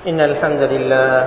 إن الحمد لله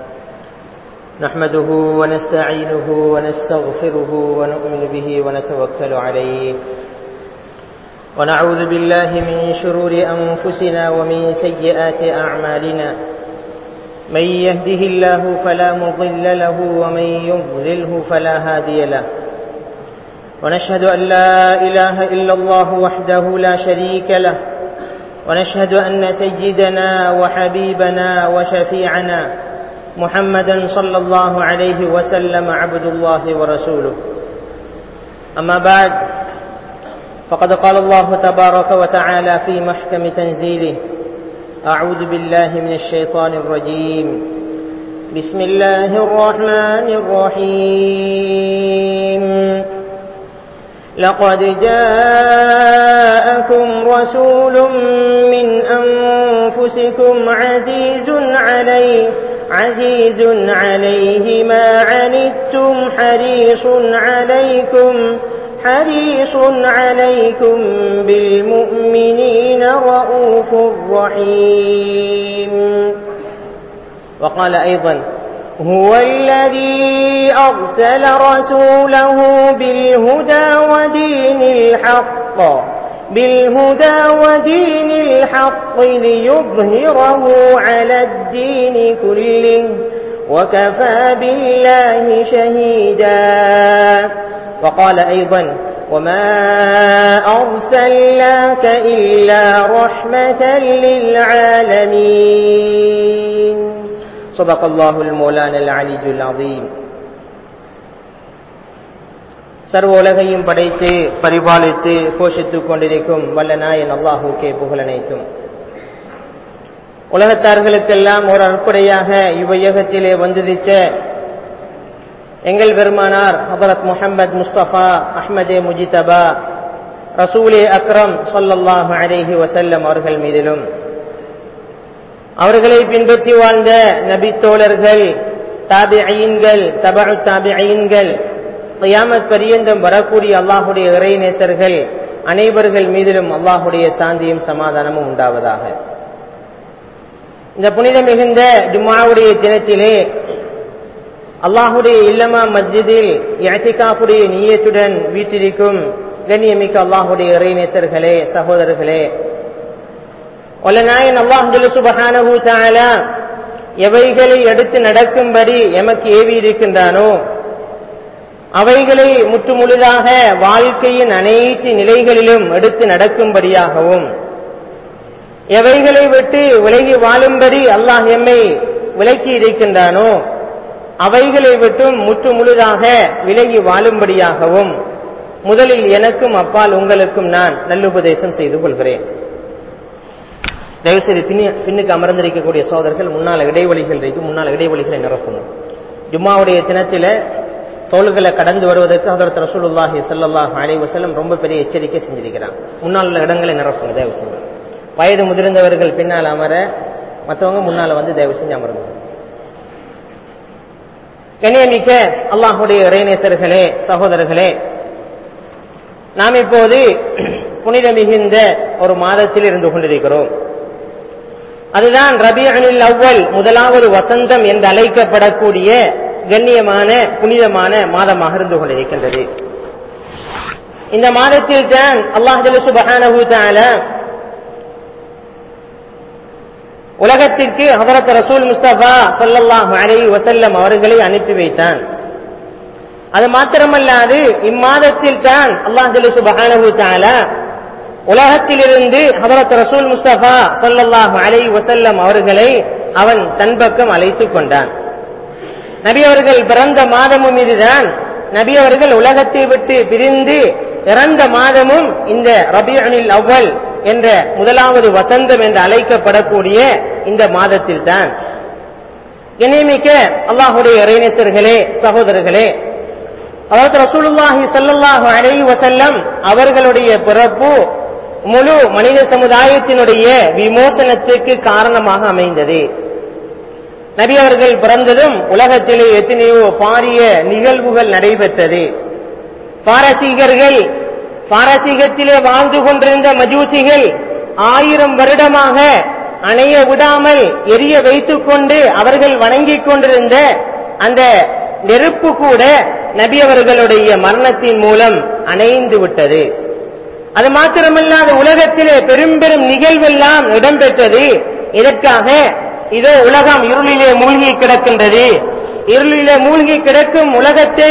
نحمده ونستعينه ونستغفره ونؤمن به ونتوكل عليه ونعوذ بالله من شرور أنفسنا ومن سيئات أعمالنا من يهده الله فلا مضل له ومن يضلله فلا هادي له ونشهد أن لا إله إلا الله وحده لا شريك له ونشهد أن سيدنا وحبيبنا وشفيعنا محمدا صلى الله عليه وسلم عبد الله ورسوله أما بعد فقد قال الله تبارك وتعالى في محكم تنزيله أعوذ بالله من الشيطان الرجيم بسم الله الرحمن الرحيم لقد جاءكم رسول من أنفسكم عزيز عليه عزيز عليه ما عنتم حريص عليكم حريص عليكم بالمؤمنين رؤوف رحيم وقال أيضا هو الذي أرسل رسوله بالهدى ودين الحق بالهدى ودين الحق ليظهره على الدين كله وكفى بالله شهيدا وقال أيضا وما أرسلناك إلا رحمة للعالمين صدق الله المولانا العلي العظيم சர்வ உலகையும் படைத்து பரிபாலித்து போஷித்துக் கொண்டிருக்கும் வல்ல நாயன் அல்லாஹூக்கே புகழனைத்தும் உலகத்தார்களுக்கெல்லாம் ஒரு அற்புடையாக இவ்வையகத்திலே வந்துதித்த எங்கள் பெருமானார் ஹபரத் முஹம்மது முஸ்தபா அஹ்மதே முஜிதபா ரசூலே அக்ரம் சொல்லல்லாஹு அலேஹி வசல்லம் அவர்கள் மீதிலும் அவர்களை பின்பற்றி வாழ்ந்த நபி தோழர்கள் தாபிஐன்கள் தபு தாபிஐன்கள் கியாமத் பரியந்தம் வரக்கூடிய அல்லாஹுடைய இறைநேசர்கள் அனைவர்கள் மீதிலும் அல்லாஹுடைய சாந்தியும் சமாதானமும் உண்டாவதாக இந்த புனித மிகுந்த ஜும்மாவுடைய தினத்திலே அல்லாஹுடைய இல்லமா மஸ்ஜிதில் யாத்திகாஃபுடைய நீயத்துடன் வீட்டிற்கும் கண்ணியமிக்க அல்லாஹுடைய இறைநேசர்களே சகோதரர்களே ஒல்லநாயன் அல்லாஹ் சுபஹானஹு தாலா எவைகளை எடுத்து நடக்கும்படி எமக்கு ஏவி இருக்கின்றானோ அவைகளை முற்றுமுழுதாக வாழ்க்கையின் அனைத்து நிலைகளிலும் எடுத்து நடக்கும்படியாகவும் எவைகளை விட்டு விலகி வாழும்படி அல்லாஹ் எம்மை விலக்கி இருக்கின்றானோ அவைகளை விட்டும் முற்று முழுதாக விலகி வாழும்படியாகவும் முதலில் எனக்கும் அப்பால் உங்களுக்கும் நான் நல்லுபதேசம் செய்து கொள்கிறேன் தயவுசெய்து பின்னுக்கு அமர்ந்திருக்கக்கூடிய சோதர்கள் முன்னால இடைவெளிகள் இருக்கு முன்னால இடைவெளிகளை நிரப்பணும் ஜும்மாவுடைய தினத்தில் தோள்களை கடந்து வருவதற்கு அதற்கு ரசூலுல்லாஹி சல்லாஹ் அலை வசலம் ரொம்ப பெரிய எச்சரிக்கை செஞ்சிருக்கிறான் முன்னால் உள்ள இடங்களை நிரப்புங்க தயவு செஞ்சு வயது முதிர்ந்தவர்கள் பின்னால் அமர மற்றவங்க முன்னால வந்து தயவு செஞ்சு அமருங்க கண்ணியமிக்க அல்லாஹுடைய இறைநேசர்களே சகோதரர்களே நாம் இப்போது புனித மிகுந்த ஒரு மாதத்தில் இருந்து கொண்டிருக்கிறோம் அதுதான் ரபி அனில் அவ்வல் முதலாவது வசந்தம் என்று அழைக்கப்படக்கூடிய கண்ணியமான புனிதமான மாதமாக இருந்து கொண்டிருக்கின்றது இந்த மாதத்தில் தான் அல்லாஹ் சுபஹானஹு தாலா உலகத்திற்கு ஹபரத் ரசூல் முஸ்தபா சல்லல்லாஹு அலை வசல்லம் அவர்களை அனுப்பி வைத்தான் அது மாத்திரமல்லாது இம்மாதத்தில் தான் அல்லாஹ் சுபஹானஹு தாலா உலகத்திலிருந்து ஹபரத் ரசூல் முஸ்தபா சல்லல்லாஹு அலை வசல்லம் அவர்களை அவன் தன் பக்கம் அழைத்துக் கொண்டான் நபி அவர்கள் பிறந்த மாதமும் இதுதான் நபி அவர்கள் உலகத்தை விட்டு பிரிந்து இறந்த மாதமும் இந்த ரபியனில் அவ்வல் என்ற முதலாவது வசந்தம் என்று அழைக்கப்படக்கூடிய இந்த மாதத்தில் தான் இணைமிக்க அல்லாஹுடைய இறைநேசர்களே சகோதரர்களே அவர்கள் ரசூலுல்லாஹி சல்லாஹு அலை வசல்லம் அவர்களுடைய பிறப்பு முழு மனித சமுதாயத்தினுடைய விமோசனத்துக்கு காரணமாக அமைந்தது நபி அவர்கள் பிறந்ததும் உலகத்திலே எத்தனையோ பாரிய நிகழ்வுகள் நடைபெற்றது பாரசீகர்கள் பாரசீகத்திலே வாழ்ந்து கொண்டிருந்த மஜூசிகள் ஆயிரம் வருடமாக அணைய விடாமல் எரிய வைத்துக் கொண்டு அவர்கள் வணங்கிக் கொண்டிருந்த அந்த நெருப்பு கூட நபி அவர்களுடைய மரணத்தின் மூலம் அணைந்து விட்டது அது மாத்திரமல்லாத உலகத்திலே பெரும் பெரும் நிகழ்வெல்லாம் இடம்பெற்றது இதற்காக இதோ உலகம் இருளிலே மூழ்கி கிடக்கின்றது இருளிலே மூழ்கி கிடக்கும் உலகத்தை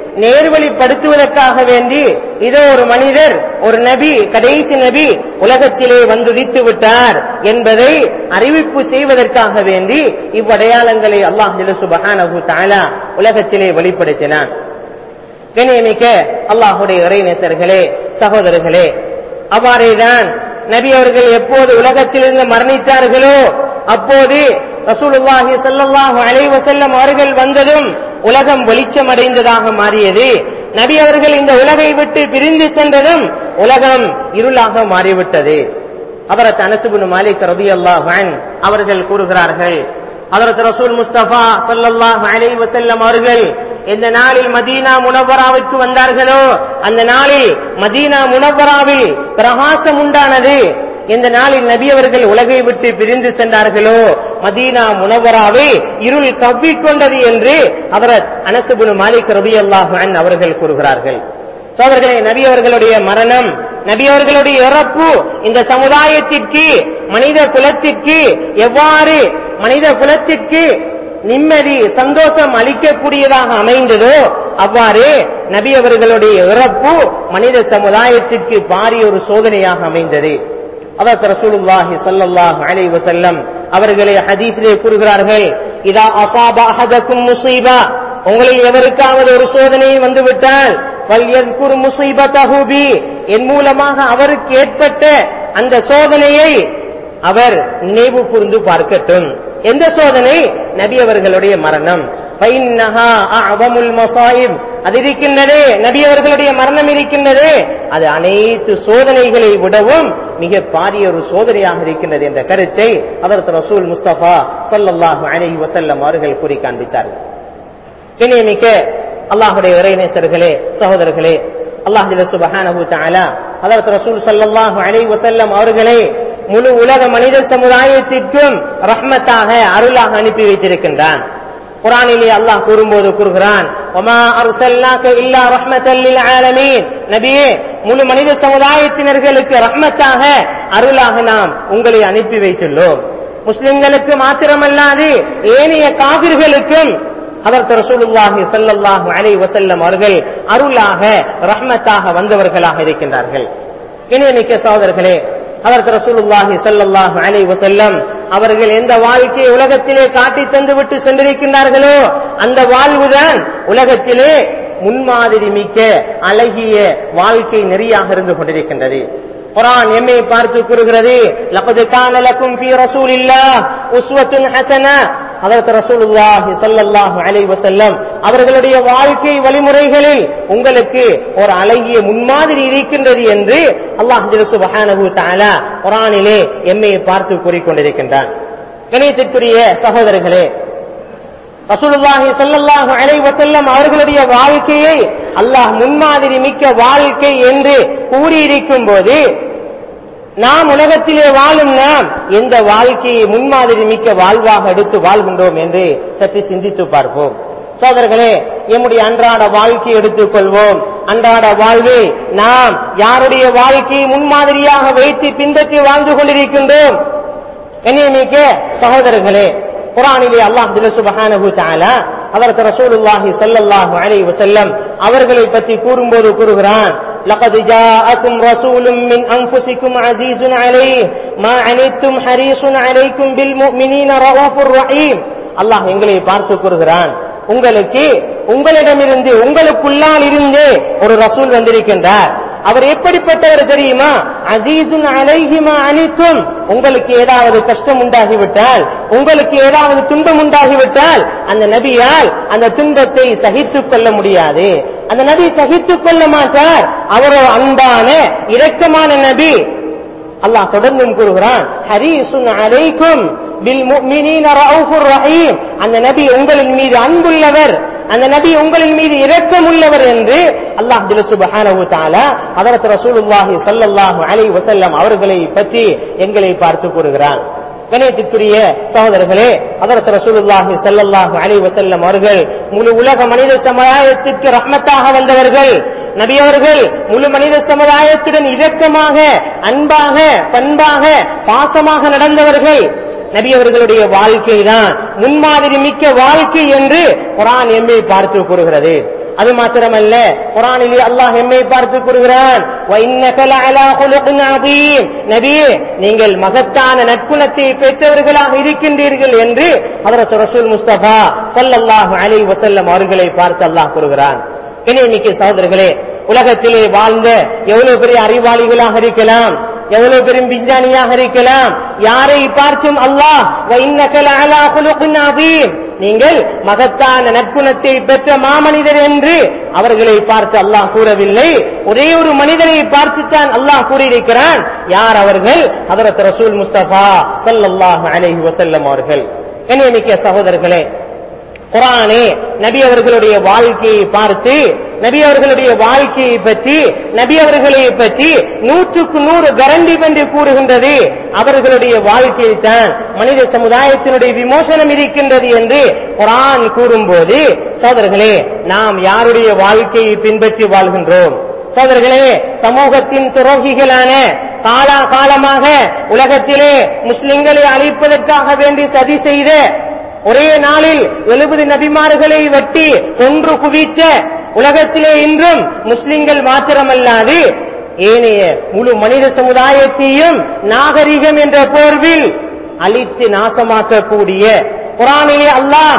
நேர்வழிப்படுத்துவதற்காக வேண்டி இதோ ஒரு மனிதர் ஒரு நபி கடைசி நபி உலகத்திலே வந்துதித்து விட்டார் என்பதை அறிவிப்பு செய்வதற்காக வேண்டி இவ்வடையாளங்களை அல்லாஹ் சுபஹானஹு தஆலா உலகத்திலே வெளிப்படுத்தினான் கண்ணியமிக்க அல்லாஹுடைய இறைநேசர்களே சகோதரர்களே அவ்வாறேதான் நபி அவர்கள் எப்போது உலகத்திலிருந்து மரணித்தார்களோ அப்போது ரசூலுல்லாஹி ஸல்லல்லாஹு அலைஹி வஸல்லம் அவர்கள் வந்ததும் உலகம் வெளிச்சமடைந்ததாக மாறியது நபி அவர்கள் இந்த உலகை விட்டு பிரிந்து சென்றதும் உலகம் இருளாக மாறிவிட்டது அவரத் அனசுபுன் மாலிக் ரதியல்லாஹு அன் அவர்கள் கூறுகிறார்கள் அதரத் ரசூல் முஸ்தபா ஸல்லல்லாஹு அலைஹி வஸல்லம் அவர்கள் எந்த நாளில் மதீனா முனவராவுக்கு வந்தார்களோ அந்த நாளில் மதீனா முனவராவில் பிரகாசம் உண்டானது எந்த நாளில் நபி அவர்கள் உலகை விட்டு பிரிந்து சென்றார்களோ மதீனா முனவராவை இருள் கவ்விக்கொண்டது என்று அவரத் அனசுபுன் மாலிக் ரதியல்லாஹு அன் அவர்கள் கூறுகிறார்கள் சோதர்களே நபி அவர்களுடைய மரணம் நபி அவர்களுடைய இறப்பு இந்த சமுதாயத்திற்கு மனித குலத்திற்கு எவ்வாறு மனித குலத்திற்கு நிம்மதி சந்தோஷம் அளிக்கக்கூடியதாக அமைந்ததோ அவ்வாறு நபி அவர்களுடைய இறப்பு மனித சமுதாயத்திற்கு பாரிய ஒரு சோதனையாக அமைந்தது அதற்கு ரசூலுல்லாஹி ஸல்லல்லாஹு அலைஹி வஸல்லம் அவர்களே ஹதீஸிலே கூறுகிறார்கள் இதா அஸாப அஹதக்கும் முஸீபா உங்களில் எவருக்காவது ஒரு சோதனை வந்துவிட்டால் வல்யذ்குர் முஸீபதஹு பி என் மூலமாக அவருக்கு ஏற்பட்ட அந்த சோதனையை அவர் நினைவு கூர்ந்து பார்க்கட்டும் எந்த சோதனை நபி அவர்களுடைய மரணம் ஃபைன்னஹா அஅதமுல் மஸாயிப் அது இருக்கின்றதே நபி அவர்களுடைய மரணம் இருக்கின்றதே அது அனைத்து சோதனைகளை விடவும் மிக பாரிய ஒரு சோதனையாக இருக்கின்றது என்ற கருத்தை அதற்கு ரசூல் முஸ்தபா ஸல்லல்லாஹு அலைஹி வஸல்லம் அவர்கள் கூறி காண்பித்தார்கள் கிணியமிக்க அல்லாஹுடைய இறைநேசர்களே சகோதரர்களே அல்லாஹ் சுபஹானஹு தஆலா அதற்கு ரசூல் ஸல்லல்லாஹு அலைஹி வஸல்லம் அவர்களை முழு உலக மனித சமுதாயத்திற்கும் ரஹ்மத்தாக அருளாக அனுப்பி வைத்திருக்கின்றான் குரானிலே அல்லாஹ் கூறும்போது கூறுகிறான் ஒமா அர்சல்னாக இல்லா ரஹ்மத்தல் லில் ஆலமீன் நபியே முழு மனித சமுதாயத்தினர்களுக்கு ரஹ்மத்தாக அருளாக நாம் உங்களை அனுப்பி வைத்துள்ளோம் முஸ்லிம்களுக்கு மாத்திரமல்லாது ஏனைய காவிர்களுக்கும் அதற்கு ரசூலுல்லாஹி ஸல்லல்லாஹு அலைஹி வஸல்லம் அவர்கள் அருளாக ரஹ்மத்தாக வந்தவர்களாக இருக்கின்றார்கள் இணையமிக்க சகோதரர்களே அதற்கு ரசூலுல்லாஹி ஸல்லல்லாஹு அலைஹி வஸல்லம் அவர்கள் எந்த வாழ்க்கையை உலகத்திலே காட்டி தந்து விட்டு சென்றிருக்கின்றார்களோ அந்த வாழ்வுதான் உலகத்திலே முன்மாதிரி மிக்க அழகிய வாழ்க்கை நெறியாக இருந்து கொண்டிருக்கின்றது குரான் எம்மை பார்த்து கூறுகிறது லقد كان لكم في رسول الله اسوه حسنه அதற்கு ரசூலுல்லாஹி ஸல்லல்லாஹு அலைஹி வஸல்லம் அவர்களுடைய வாழ்க்கை வழிமுறைகளில் உங்களுக்கு ஒரு அழகிய முன்மாதிரி இருக்கின்றது என்று அல்லாஹ் சுப்ஹானஹு தஆலா குர்ஆனிலே எம்மை பார்த்து கூறிக்கொண்டிருக்கின்றான் கணியத்திற்குரிய சகோதரர்களே ரசூலுல்லாஹி ஸல்லல்லாஹு அலைஹி வஸல்லம் அவர்களுடைய வாழ்க்கையை அல்லாஹ் முன்மாதிரி மிக்க வாழ்க்கை என்று கூறியிருக்கும் போது நாம் உலகத்திலே வாழும் நாம் எந்த வாழ்க்கையை முன்மாதிரி மிக்க வாழ்வாக எடுத்து வாழ்கின்றோம் என்று சற்று சிந்தித்து பார்ப்போம் சோதர்களே எம்முடைய அன்றாட வாழ்க்கையை எடுத்துக் கொள்வோம் அன்றாட வாழ்வை நாம் யாருடைய வாழ்க்கையை முன்மாதிரியாக வைத்து பின்பற்றி வாழ்ந்து கொண்டிருக்கின்றோம் கண்ணியமிக்க சகோதரர்களே குரானிலே அல்லாஹ் சுபஹானஹு தஆலா அதற்கு ரசூலுல்லாஹி ஸல்லல்லாஹு அலைஹி வஸல்லம் அவர்களை பற்றி கூறும்போது கூறுகிறான் لقد جاءكم رسول من أنفسكم عزيز عليه ما عنتم حريص عليكم بالمؤمنين رؤوف رحيم அல்லாஹ் எங்களை பார்த்து கூறுகிறான் உங்களுக்கு உங்களிடமிருந்து உங்களுக்குள்ளால் இருந்து ஒரு ரசூல் வந்திருக்கின்றார் அவர் எப்படிப்பட்டவர் தெரியுமா அசீசுன் அலைஹிமா அனிக்கும் உங்களுக்கு ஏதாவது கஷ்டம் உண்டாகிவிட்டால் உங்களுக்கு ஏதாவது துன்பம் உண்டாகிவிட்டால் அந்த நபியால் அந்த துன்பத்தை சகித்துக் கொள்ள முடியாது அந்த நபி சகித்துக் கொள்ள மாட்டார் அவரோ அன்பான இரக்கமான நபி அல்லாஹ் தொடர்ந்தும் கூறுகிறான் ஹரீசுன் அலைக்கும் பில் முஃமினீன ரவுஃபுர் ரஹீம் அந்த நபி உங்களின் மீது அன்புள்ளவர் அந்த நபி உங்களின் மீது இரக்கமுள்ளவர் என்று அல்லாஹ் சுபஹானஹு தஆலா ஹதரத் ரசூலுல்லாஹி ஸல்லல்லாஹு அலைஹி வஸல்லம் அவர்களை பற்றி எங்களை பார்த்து கூறுகிறான் கணியத்திற்குரிய சகோதரர்களே அதற்கு ரசூலுல்லாஹி ஸல்லல்லாஹு அலைஹி வஸல்லம் அவர்கள் முழு உலக மனித சமுதாயத்திற்கு ரஹ்மத்தாக வந்தவர்கள் நபி அவர்கள் முழு மனித சமுதாயத்துடன் இரக்கமாக அன்பாக பண்பாக பாசமாக நடந்தவர்கள் நபி அவர்களுடைய வாழ்க்கை தான் முன்மாதிரி மிக்க வாழ்க்கை என்று குரான் எம்மை பார்த்து கூறுகிறது அது மாத்திரமல்ல குரானிலே அல்லாஹ் எம்மை பார்த்து கூறுகிறான் وَإِنَّكَ لَعَلَى خُلُقٍ عَظِيمٍ நபியே நீங்கள் மகத்தான நற்குணத்தை பெற்றவர்களாக இருக்கின்றீர்கள் என்று ஹதரத் ரசூல் முஸ்தபா ஸல்லல்லாஹு அலைஹி வஸல்லம் அவர்களை பார்த்து அல்லாஹ் கூறுகிறான் இன்னைக்கு சகோதரர்களே உலகத்திலே வாழ்ந்த எவ்வளவு பெரிய அறிவாளிகளாக இருக்கலாம் எவ்வளவு பெரும் விஞ்ஞானியாக இருக்கலாம் யாரை பார்த்தும் அல்லாஹ் وَإِنَّكَ لَعَلَى خُلُقٍ عَظِيمٍ நீங்கள் மகத்தான நற்குணத்தை பெற்ற மாமனிதர் என்று அவர்களை பார்த்து அல்லாஹ் கூறவில்லை ஒரே ஒரு மனிதனை பார்த்துத்தான் அல்லாஹ் கூறியிருக்கிறான் யார் அவர்கள் ஹதரத் ரசூல் முஸ்தபா ஸல்லல்லாஹு அலைஹி வஸல்லம் அவர்கள் கண்ணியமிக்க சகோதரர்களே குரானே நபி அவர்களுடைய வாழ்க்கையை பார்த்து நபி அவர்களுடைய வாழ்க்கையை பற்றி நபி அவர்களை பற்றி நூற்றுக்கு நூறு கரண்டி என்று கூறுகின்றது அவர்களுடைய வாழ்க்கையில் தான் மனித சமுதாயத்தினுடைய விமோசனம் இருக்கின்றது என்று குரான் கூறும்போது சோதர்களே நாம் யாருடைய வாழ்க்கையை பின்பற்றி வாழ்கின்றோம் சோதர்களே சமூகத்தின் துரோகிகளான காலா காலமாக உலகத்திலே முஸ்லிம்களை அழிப்பதற்காக வேண்டி சதி செய்த ஒரே நாளில் எழுபது நபிமார்களை வெட்டி கொன்று குவித்த உலகத்திலே இன்றும் முஸ்லிம்கள் மாத்திரமல்லாது ஏனைய முழு மனித சமுதாயத்தையும் நாகரிகம் என்ற போர்வில் அழித்து நாசமாக்கக்கூடிய குரானிலே அல்லாஹ்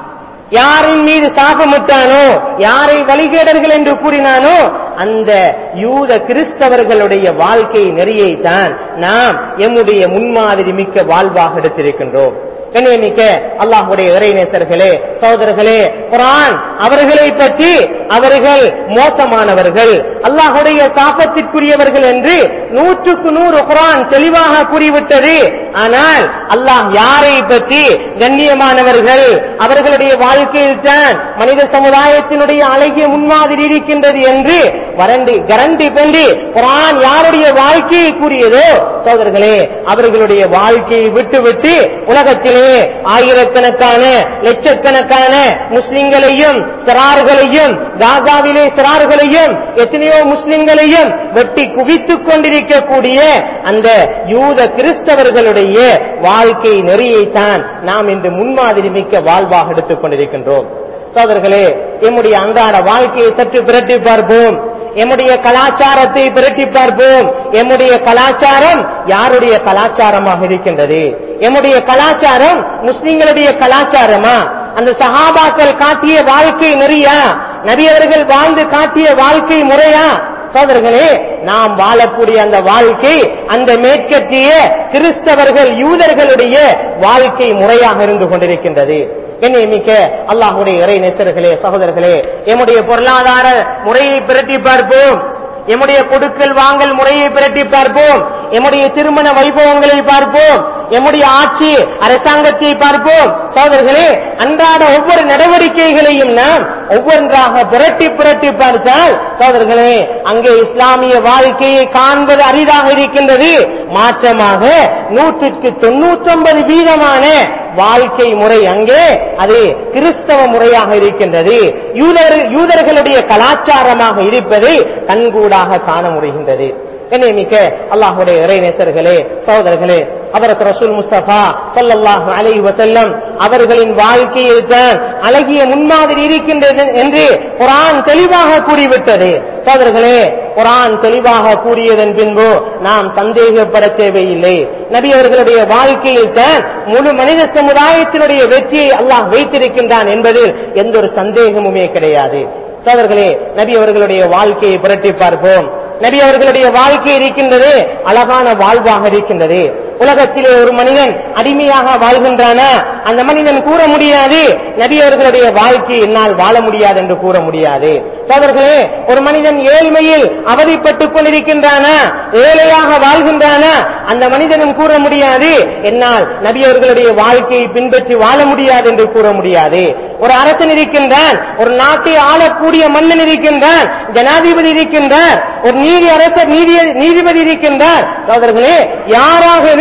யாரின் மீது சாபமிட்டானோ யாரை வழிகேடர்கள் என்று கூறினானோ அந்த யூத கிறிஸ்தவர்களுடைய வாழ்க்கை நெறியை தான் நாம் எம்முடைய முன்மாதிரி மிக்க வாழ்வாக எடுத்திருக்கின்றோம் கண்ணியமிக்க அல்லாஹுடைய இறைநேசர்களே சகோதரர்களே குரான் அவர்களை பற்றி அவர்கள் மோசமானவர்கள் அல்லாஹுடைய சாபத்திற்குரியவர்கள் என்று நூற்றுக்கு நூறு குரான் தெளிவாக கூறிவிட்டது ஆனால் அல்லாஹ் யாரை பற்றி கண்ணியமானவர்கள் அவர்களுடைய வாழ்க்கையில் தான் மனித சமுதாயத்தினுடைய அழகிய முன்மாதிரி இருக்கின்றது என்று வரண்டி கரண்டி கொண்டு குரான் யாருடைய வாழ்க்கையை கூறியதோ சோதர்களே அவர்களுடைய வாழ்க்கையை விட்டுவிட்டு உலகத்திலே ஆயிரக்கணக்கான லட்சக்கணக்கான முஸ்லிம்களையும் சிறார்களையும் காசாவிலே சிறார்களையும் எத்தனையோ முஸ்லிம்களையும் வெட்டி குவித்துக் கொண்டிருக்கக்கூடிய அந்த யூத கிறிஸ்தவர்களுடைய வாழ்க்கை நெறியைத்தான் நாம் இன்று முன்மாதிரி மிக்க வாழ்வாக எடுத்துக் கொண்டிருக்கின்றோம் சோதர்களே எம்முடைய அன்றாட வாழ்க்கையை சற்று பிரட்டி பார்ப்போம் எம்முடைய கலாச்சாரத்தை பிரட்டி பார்ப்போம் எம்முடைய கலாச்சாரம் யாருடைய கலாச்சாரமாக இருக்கின்றது எம்முடைய கலாச்சாரம் முஸ்லிம்களுடைய கலாச்சாரமா அந்த சஹாபாக்கள் காட்டிய வாழ்க்கை நெறியா நபியவர்கள் வாழ்ந்து காட்டிய வாழ்க்கை முறையா சோதர்களே நாம் வாழக்கூடிய அந்த வாழ்க்கை அந்த மேற்கத்திய கிறிஸ்தவர்கள் யூதர்களுடைய வாழ்க்கை முறையாக இருந்து கொண்டிருக்கின்றது மிக்க அல்லாஹுடைய இறை நெசர்களே சகோதரர்களே எம்முடைய பொருளாதார முறையை பிரட்டி பார்ப்போம் எம்முடைய கொடுக்கல் வாங்கல் முறையை பிரட்டி பார்ப்போம் எம்முடைய திருமண வைபவங்களை பார்ப்போம் எம்முடைய ஆட்சி அரசாங்கத்தை பார்ப்போம் சோதர்களே அன்றாட ஒவ்வொரு நடவடிக்கைகளையும் நாம் ஒவ்வொன்றாக புரட்டி புரட்டி பார்த்தால் சோதர்களே அங்கே இஸ்லாமிய வாழ்க்கையை காண்பது அரிதாக இருக்கின்றது மாற்றமாக நூற்றுக்கு தொண்ணூத்தி ஒன்பது வீதமான வாழ்க்கை முறை அங்கே அது கிறிஸ்தவ முறையாக இருக்கின்றது யூதர் யூதர்களுடைய கலாச்சாரமாக இருப்பதை கண்கூடாக காண முடிகின்றது கண்ணியமிக்க அல்லாஹுடைய இறைநேசர்களே சகோதரர்களே அவருக்கு ரசூல் முஸ்தபா சல்லல்லாஹு அலைஹி வஸல்லம் அவர்களின் வாழ்க்கையில் தான் அழகிய முன்மாதிரி இருக்கின்றது என்று குரான் தெளிவாக கூறிவிட்டது சோதர்களே குரான் தெளிவாக கூறியதன் பின்பு நாம் சந்தேகப்பட தேவையில்லை நபி அவர்களுடைய வாழ்க்கையில் தான் முழு மனித சமுதாயத்தினுடைய வெற்றியை அல்லாஹ் வைத்திருக்கின்றான் என்பதில் எந்த ஒரு சந்தேகமுமே கிடையாது சோதர்களே நபி அவர்களுடைய வாழ்க்கையை புரட்டி பார்ப்போம் நபி அவர்களுடைய வாழ்க்கை இருக்கின்றது அழகான வாழ்வாக இருக்கின்றது உலகத்திலே ஒரு மனிதன் அடிமையாக வாழ்கின்றானா அந்த மனிதன் கூற முடியாது நபி அவர்களுடைய வாழ்க்கை என்னால் வாழ முடியாது என்று கூற முடியாது சோதர்களே ஒரு மனிதன் ஏழ்மையில் அவதிப்பட்டுக் கொண்டிருக்கின்றானா ஏழையாக வாழ்கின்றானா அந்த மனிதனும் கூற முடியாது என்னால் நபி அவர்களுடைய வாழ்க்கையை பின்பற்றி வாழ முடியாது என்று கூற முடியாது ஒரு அரசன் இருக்கின்றான் ஒரு நாட்டை ஆளக்கூடிய மன்னன் இருக்கின்றான் ஜனாதிபதி இருக்கின்றார் ஒரு நீதி அரசர் நீதி நீதிபதி இருக்கின்றார் சோதர்களே யாராக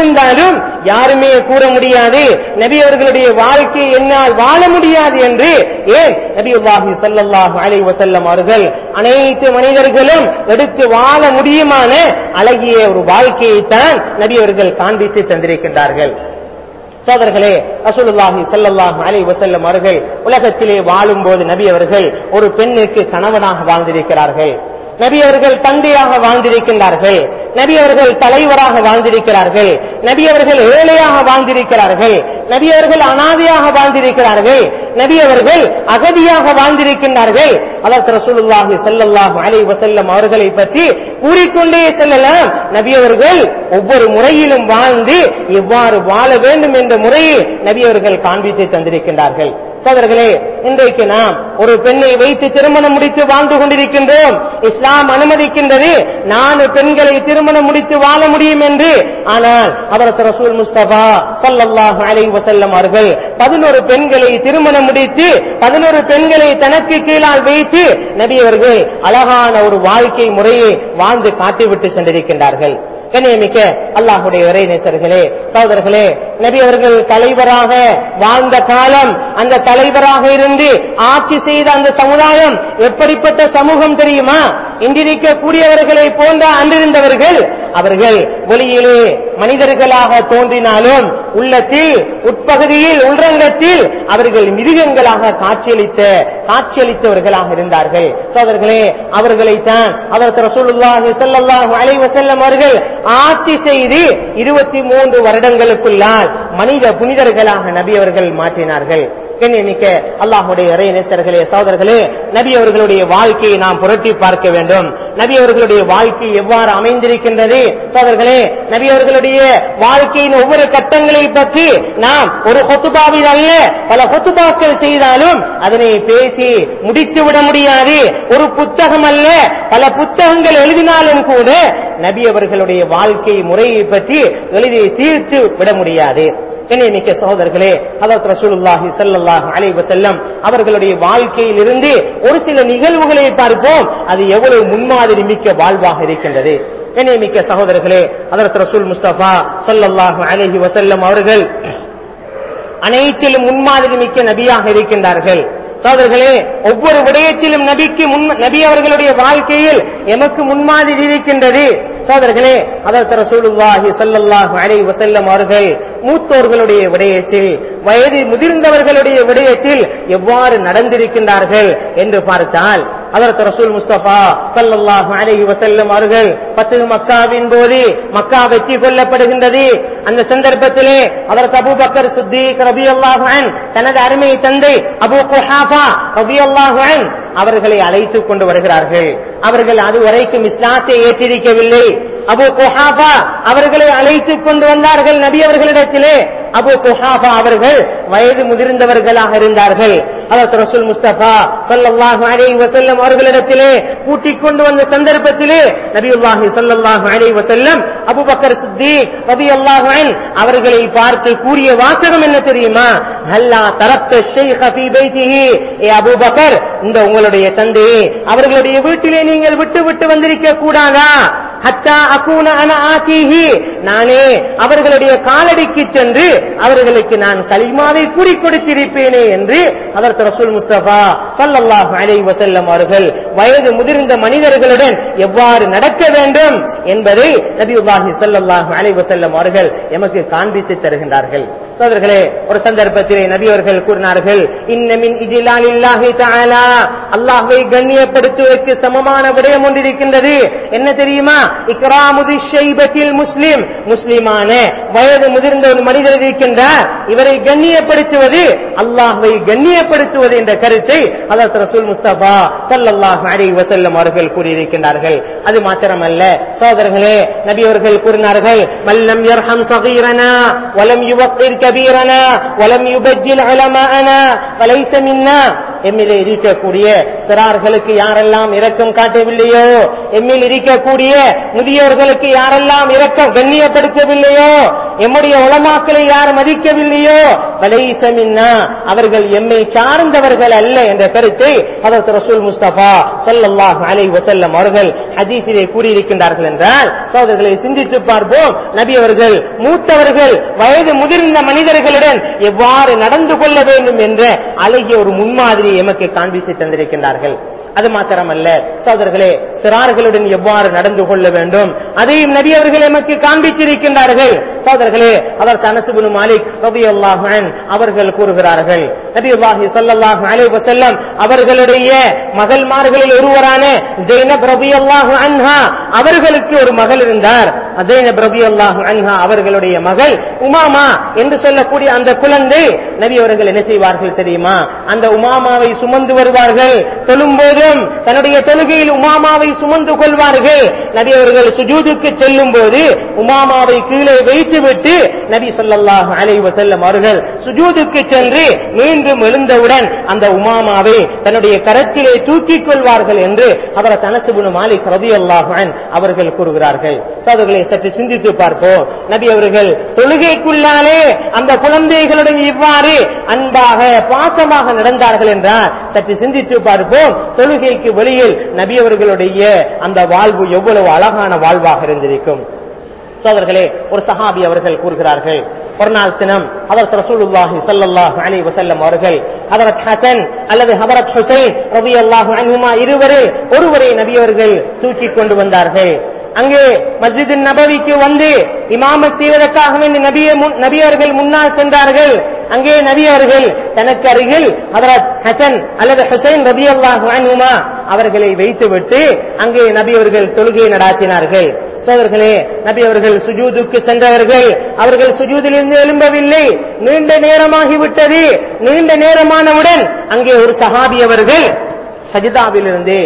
இருந்தாலும் யாருமே கூற முடியாது நபி அவர்களுடைய வாழ்க்கை என்னால் வாழ முடியாது என்று ஏன் நபியுல்லாஹி ஸல்லல்லாஹு அலைஹி வஸல்லம் அவர்கள் அனைத்து மனிதர்களும் எடுத்து வாழ முடியுமான அழகிய ஒரு வாழ்க்கையை தான் நபி அவர்கள் காண்பித்து தந்திருக்கின்றார்கள் சோதர்களே ரசூலுல்லாஹி ஸல்லல்லாஹு அலைஹி வஸல்லம் அவர்கள் உலகத்திலே வாழும்போது நபி அவர்கள் ஒரு பெண்ணுக்கு கணவனாக வாழ்ந்திருக்கிறார்கள் நபி அவர்கள் தந்தையாக வாழ்ந்திருக்கின்றார்கள் நபி அவர்கள் தலைவராக வாழ்ந்திருக்கிறார்கள் நபி அவர்கள் ஏழையாக வாழ்ந்திருக்கிறார்கள் நபி அவர்கள் அனாதையாக வாழ்ந்திருக்கிறார்கள் நபி அவர்கள் அகதியாக வாழ்ந்திருக்கின்றார்கள் அதற்கு ரசூலுல்லாஹி ஸல்லல்லாஹு அலைஹி வஸல்லம் அவர்களை பற்றி கூறிக்கொண்டே செல்லலாம் நபி அவர்கள் ஒவ்வொரு முறையிலும் வாழ்ந்து எவ்வாறு வாழ வேண்டும் என்ற முறையை நபி அவர்கள் காண்பித்து தந்திருக்கின்றார்கள் சோதர்களே இன்றைக்கு நாம் ஒரு பெண்ணை வைத்து திருமணம் முடித்து வாழ்ந்து கொண்டிருக்கின்றோம் இஸ்லாம் அனுமதிக்கின்றது நாலு பெண்களை திருமணம் முடித்து வாழ முடியும் என்று ஆனால் அவரது ரசூல் முஸ்தபா ஸல்லல்லாஹு அலைஹி வஸல்லம் அவர்கள் பதினோரு பெண்களை திருமணம் முடித்து பதினோரு பெண்களை தனக்கு கீழால் வைத்து நபி அவர்கள் அழகான ஒரு வாழ்க்கை முறையை வாழ்ந்து காட்டிவிட்டு சென்றிருக்கின்றார்கள் கண்ணியமிக்க அல்லாஹுடைய இறை நேசர்களே சகோதரர்களே நபி அவர்கள் தலைவராக வாழ்ந்த காலம் அந்த தலைவராக இருந்து ஆட்சி செய்த அந்த சமுதாயம் எப்படிப்பட்ட சமூகம் தெரியுமா இன்றிருக்கக்கூடியவர்களை போன்ற அன்றிருந்தவர்கள் அவர்கள் வெளியிலே மனிதர்களாக தோன்றினாலும் உள்ளத்தில் உட்பகுதியில் உள்ரங்கத்தில் அவர்கள் மிருகங்களாக காட்சியளித்த காட்சியளித்தவர்களாக இருந்தார்கள் சோதர்களே அவர்களைத்தான் அதற்கு ரசூலுல்லாஹி ஸல்லல்லாஹு அலைஹி வஸல்லம் அவர்கள் ஆட்சி செய்து இருபத்தி மூன்று வருடங்களுக்குள்ளால் மனித புனிதர்களாக நபி அவர்கள் மாற்றினார்கள் கண்ணியமிக்க அல்லாஹுடைய இறை நேசர்களே சகோதரர்களே நபி அவர்களுடைய வாழ்க்கையை நாம் புரட்டி பார்க்க வேண்டும் நபி அவர்களுடைய வாழ்க்கை எவ்வாறு அமைந்திருக்கின்றது சகோதரர்களே நபி அவர்களுடைய வாழ்க்கையின் ஒவ்வொரு கட்டங்களை பற்றி நாம் ஒரு ஹொத்துபாவில் அல்ல பல ஹொத்துபாக்கள் செய்தாலும் அதனை பேசி முடித்து விட முடியாது ஒரு புத்தகம் அல்ல பல புத்தகங்கள் எழுதினாலும் கூட நபி அவர்களுடைய வாழ்க்கை முறையை பற்றி எழுதி தீர்த்து விட முடியாது கண்ணியமிக்க சகோதரர்களே அதற்கு ரசூலுல்லாஹி ஸல்லல்லாஹு அலைஹி வஸல்லம் அவர்களுடைய வாழ்க்கையில் இருந்து ஒரு சில நிகழ்வுகளை பார்ப்போம் அது எவ்வளவு முன்மாதிரி மிக்க வாழ்வாக இருக்கின்றது கண்ணியமிக்க சகோதரர்களே அதற்கு ரசூல் முஸ்தபா ஸல்லல்லாஹு அலைஹி வஸல்லம் அவர்கள் அனைத்திலும் முன்மாதிரி மிக்க நபியாக இருக்கின்றார்கள் சோதர்களே ஒவ்வொரு விடயத்திலும் நபிக்கு முன் நபி அவர்களுடைய வாழ்க்கையில் எமக்கு முன்மாதிரி இருக்கின்றது சோதர்களே அதற்கு ரசூலுல்லாஹி ஸல்லல்லாஹு அலைஹி வஸல்லம் அவர்கள் மூத்தோர்களுடைய விடயத்தில் வயது முதிர்ந்தவர்களுடைய விடயத்தில் எவ்வாறு நடந்திருக்கின்றார்கள் என்று பார்த்தால் அதற்கு ரசூல் முஸ்தபா ஸல்லல்லாஹு அலைஹி வஸல்லம் அவர்கள் பத்து மக்காவின் போது மக்கா வெற்றி கொள்ளப்படுகின்றது அந்த சந்தர்ப்பத்திலே அதற்கு அபூபக்கர் சித்திக் ரலியல்லாஹு அன் தனது அருமை தந்தை அபூ குஹாஃபா ரலியல்லாஹு அன் அவர்களை அழைத்துக் கொண்டு வருகிறார்கள் அவர்கள் அதுவரைக்கும் இஸ்லாத்தை ஏற்றிருக்கவில்லை அபு குஹாஃபா அவர்களை அழைத்துக் கொண்டு வந்தார்கள் நபி அவர்களிடத்திலே அபு குஹாஃபா அவர்கள் வயது முதிர்ந்தவர்களாக இருந்தார்கள் அதற்கு ரசூல் முஸ்தபா ஸல்லல்லாஹு அலைஹி வஸல்லம் அவர்களிடத்திலே கூட்டிக் கொண்டு வந்த சந்தர்ப்பத்திலே நபியுல்லாஹி ஸல்லல்லாஹு அலைஹி வஸல்லம் அபூபக்கர் சித்திக் ரலியல்லாஹு அன் அவர்களை பார்த்து கூறிய வாசகம் என்ன தெரியுமா ஹல்லா தரத்த ஷைഖ ஃபீ பைத்திஹி ஏ அபூபக்கர் இந்த உங்களுடைய தந்தையை அவர்களுடைய வீட்டிலே நீங்கள் விட்டு விட்டு வந்திருக்க கூடாதா ஹத்தா அகூன அன ஆசிஹி நானே அவர்களுடைய காலடிக்கு சென்று அவர்களுக்கு நான் கலிமாவை கூறி கொடுத்திருப்பேனே என்று அதற்கு ரசூல் முஸ்தபா ஸல்லல்லாஹு அலைஹி வஸல்லம் அவர்கள் வயது முதிர்ந்த மனிதர்களுடன் எவ்வாறு நடக்க வேண்டும் என்பதை நபியுல்லாஹி ஸல்லல்லாஹு அலைஹி வஸல்லம் அவர்கள் எமக்கு காண்பித்து தருகின்றார்கள் சோதர்களே ஒரு சந்தர்ப்பத்திலே நபி அவர்கள் கூறினார்கள் இன்னமின் இஜிலாலில்லாஹி தஆலா அல்லாஹ்வை கண்ணியப்படுத்துவதற்கு சமமான விடயம் ஒன்றிருக்கின்றது என்ன தெரியுமா இக்ராமுதி ஷைபத்தில் முஸ்லிம் முஸ்லிமான வயது முதிர்ந்த ஒரு மனிதர் இருக்கின்றார் இவரை கண்ணியப்படுத்துவது அல்லாஹ்வை கண்ணியப்படுத்துவது என்ற கருத்தை அதற்கு ரசூல் முஸ்தபா ஸல்லல்லாஹு அலைஹி வஸல்லம் அவர்கள் கூறியிருக்கின்றார்கள் அது மாத்திரமல்ல சோதரர்களே நபி அவர்கள் கூறினார்கள் மல்லம் யர்ஹம் சகீரனா வலம் யுவக்கிர் கபீரனா வலம் யுபஜ்ஜில் உலமாஅனா வலைஸ மின்னா எம்மிலே இருக்கக்கூடிய சிறார்களுக்கு யாரெல்லாம் இரக்கம் காட்டவில்லையோ எம்மில் இருக்கக்கூடிய முதியோர்களுக்கு யாரெல்லாம் இரக்கம் கண்ணியப்படுத்தவில்லையோ எம்முடைய உலமாக்களை யார் மதிக்கவில்லையோ வலைச மின்னா அவர்கள் எம்மை சார்ந்தவர்கள் அல்ல என்ற கருத்தை ஹதரத் ரசூல் முஸ்தபா ஸல்லல்லாஹு அலைஹி வஸல்லம் அவர்கள் ஹதீஸிலே கூறியிருக்கின்றார்கள் என்றால் சோதர்களை சிந்தித்து பார்ப்போம் நபி அவர்கள் மூத்தவர்கள் வயது முதிர்ந்த மனிதர்களுடன் எவ்வாறு நடந்து கொள்ள வேண்டும் என்ற அழகிய ஒரு முன்மாதிரி எமக்கு காண்பித்து தந்திருக்கின்றார்கள் அது மாத்திரமல்ல சோதர்களே சிறார்களுடன் எவ்வாறு நடந்து கொள்ள வேண்டும் அதையும் நபி அவர்கள் எமக்கு காண்பித்திருக்கின்றார்கள் சோதர்களே அவர் தனசுபுனு மாலிக் ரபியுல்லாஹு அன் அவர்கள் கூறுகிறார்கள் நபியுல்லாஹி ஸல்லல்லாஹு அலைஹி வஸல்லம் அவர்களுடைய மகள்மார்களில் ஒருவரான ஜெய்னப் ரபியுல்லாஹு அன்ஹா அவர்களுக்கு ஒரு மகள் இருந்தார் ஜெய்னப் ரபியுல்லாஹு அன்ஹா அவர்களுடைய மகள் உமாமா என்று சொல்லக்கூடிய அந்த குழந்தை நபி அவர்கள் என்ன செய்வார்கள் தெரியுமா அந்த உமாமாவை சுமந்து வருவார்கள் தொழும்போதும் தன்னுடைய தொழுகையில் உமாமாவை சுமந்து கொள்வார்கள் நபி அவர்கள் சுஜூதுக்கு செல்லும் போது உமாமாவை கீழே வைத்துவிட்டு நபி ஸல்லல்லாஹு அலைஹி வஸல்லம் அவர்கள் சுஜூதுக்கு சென்று மீண்டும் எழுந்தவுடன் அந்த உமாமாவை தன்னுடைய கரத்திலே தூக்கிக் கொள்வார்கள் என்று அவர் தனசுபுனு மாலிக் ரதியல்லாஹு அன் அவர்கள் கூறுகிறார்கள் சோதர்களை சற்று சிந்தித்து பார்ப்போம் நபி அவர்கள் தொழுகைக்குள்ளாலே அந்த குழந்தைகளுடன் இவ்வாறு அன்பாக பாசமாக நடந்தார்கள் என்றால் சற்று சிந்தித்து பார்ப்போம் தொழுகைக்கு வெளியில் நபி அவர்களுடைய அந்த வாழ்வு எவ்வளவு அழகான வாழ்வாக இருந்திருக்கும் சோதர்களே ஒரு சஹாபி அவர்கள் கூறுகிறார்கள் ஒரு நாள் தினம் ஹதரத் ரசூலுல்லாஹி ஸல்லல்லாஹு அலைஹி வஸல்லம் அவர்கள் ஹதரத் ஹசன் அல்லது ஹதரத் ஹுசைன் ரலியல்லாஹு அன்ஹுமா இருவரில் ஒருவரை நபி அவர்கள் தூக்கி கொண்டு வந்தார்கள் அங்கே மஸ்ஜித் நபவிக்கு வந்து இமாமத் செய்வதற்காக வேண்டி நபிய நபி அவர்கள் முன்னால் சென்றார்கள் அங்கே நபி அவர்கள் தனக்கு அருகில் ஹதரத் ஹசன் அல்லது ஹுசைன் ரதியல்லாஹு அன்ஹுமா அவர்களை வைத்துவிட்டு அங்கே நபி அவர்கள் தொழுகை நடாத்தினார்கள் சோதர்களே நபி அவர்கள் சுஜூதுக்கு சென்றவர்கள் அவர்கள் சுஜூதிலிருந்து எழும்பவில்லை நீண்ட நேரமாகிவிட்டது நீண்ட நேரமானவுடன் அங்கே ஒரு சஹாபி அவர்கள் சஜிதாவிலிருந்து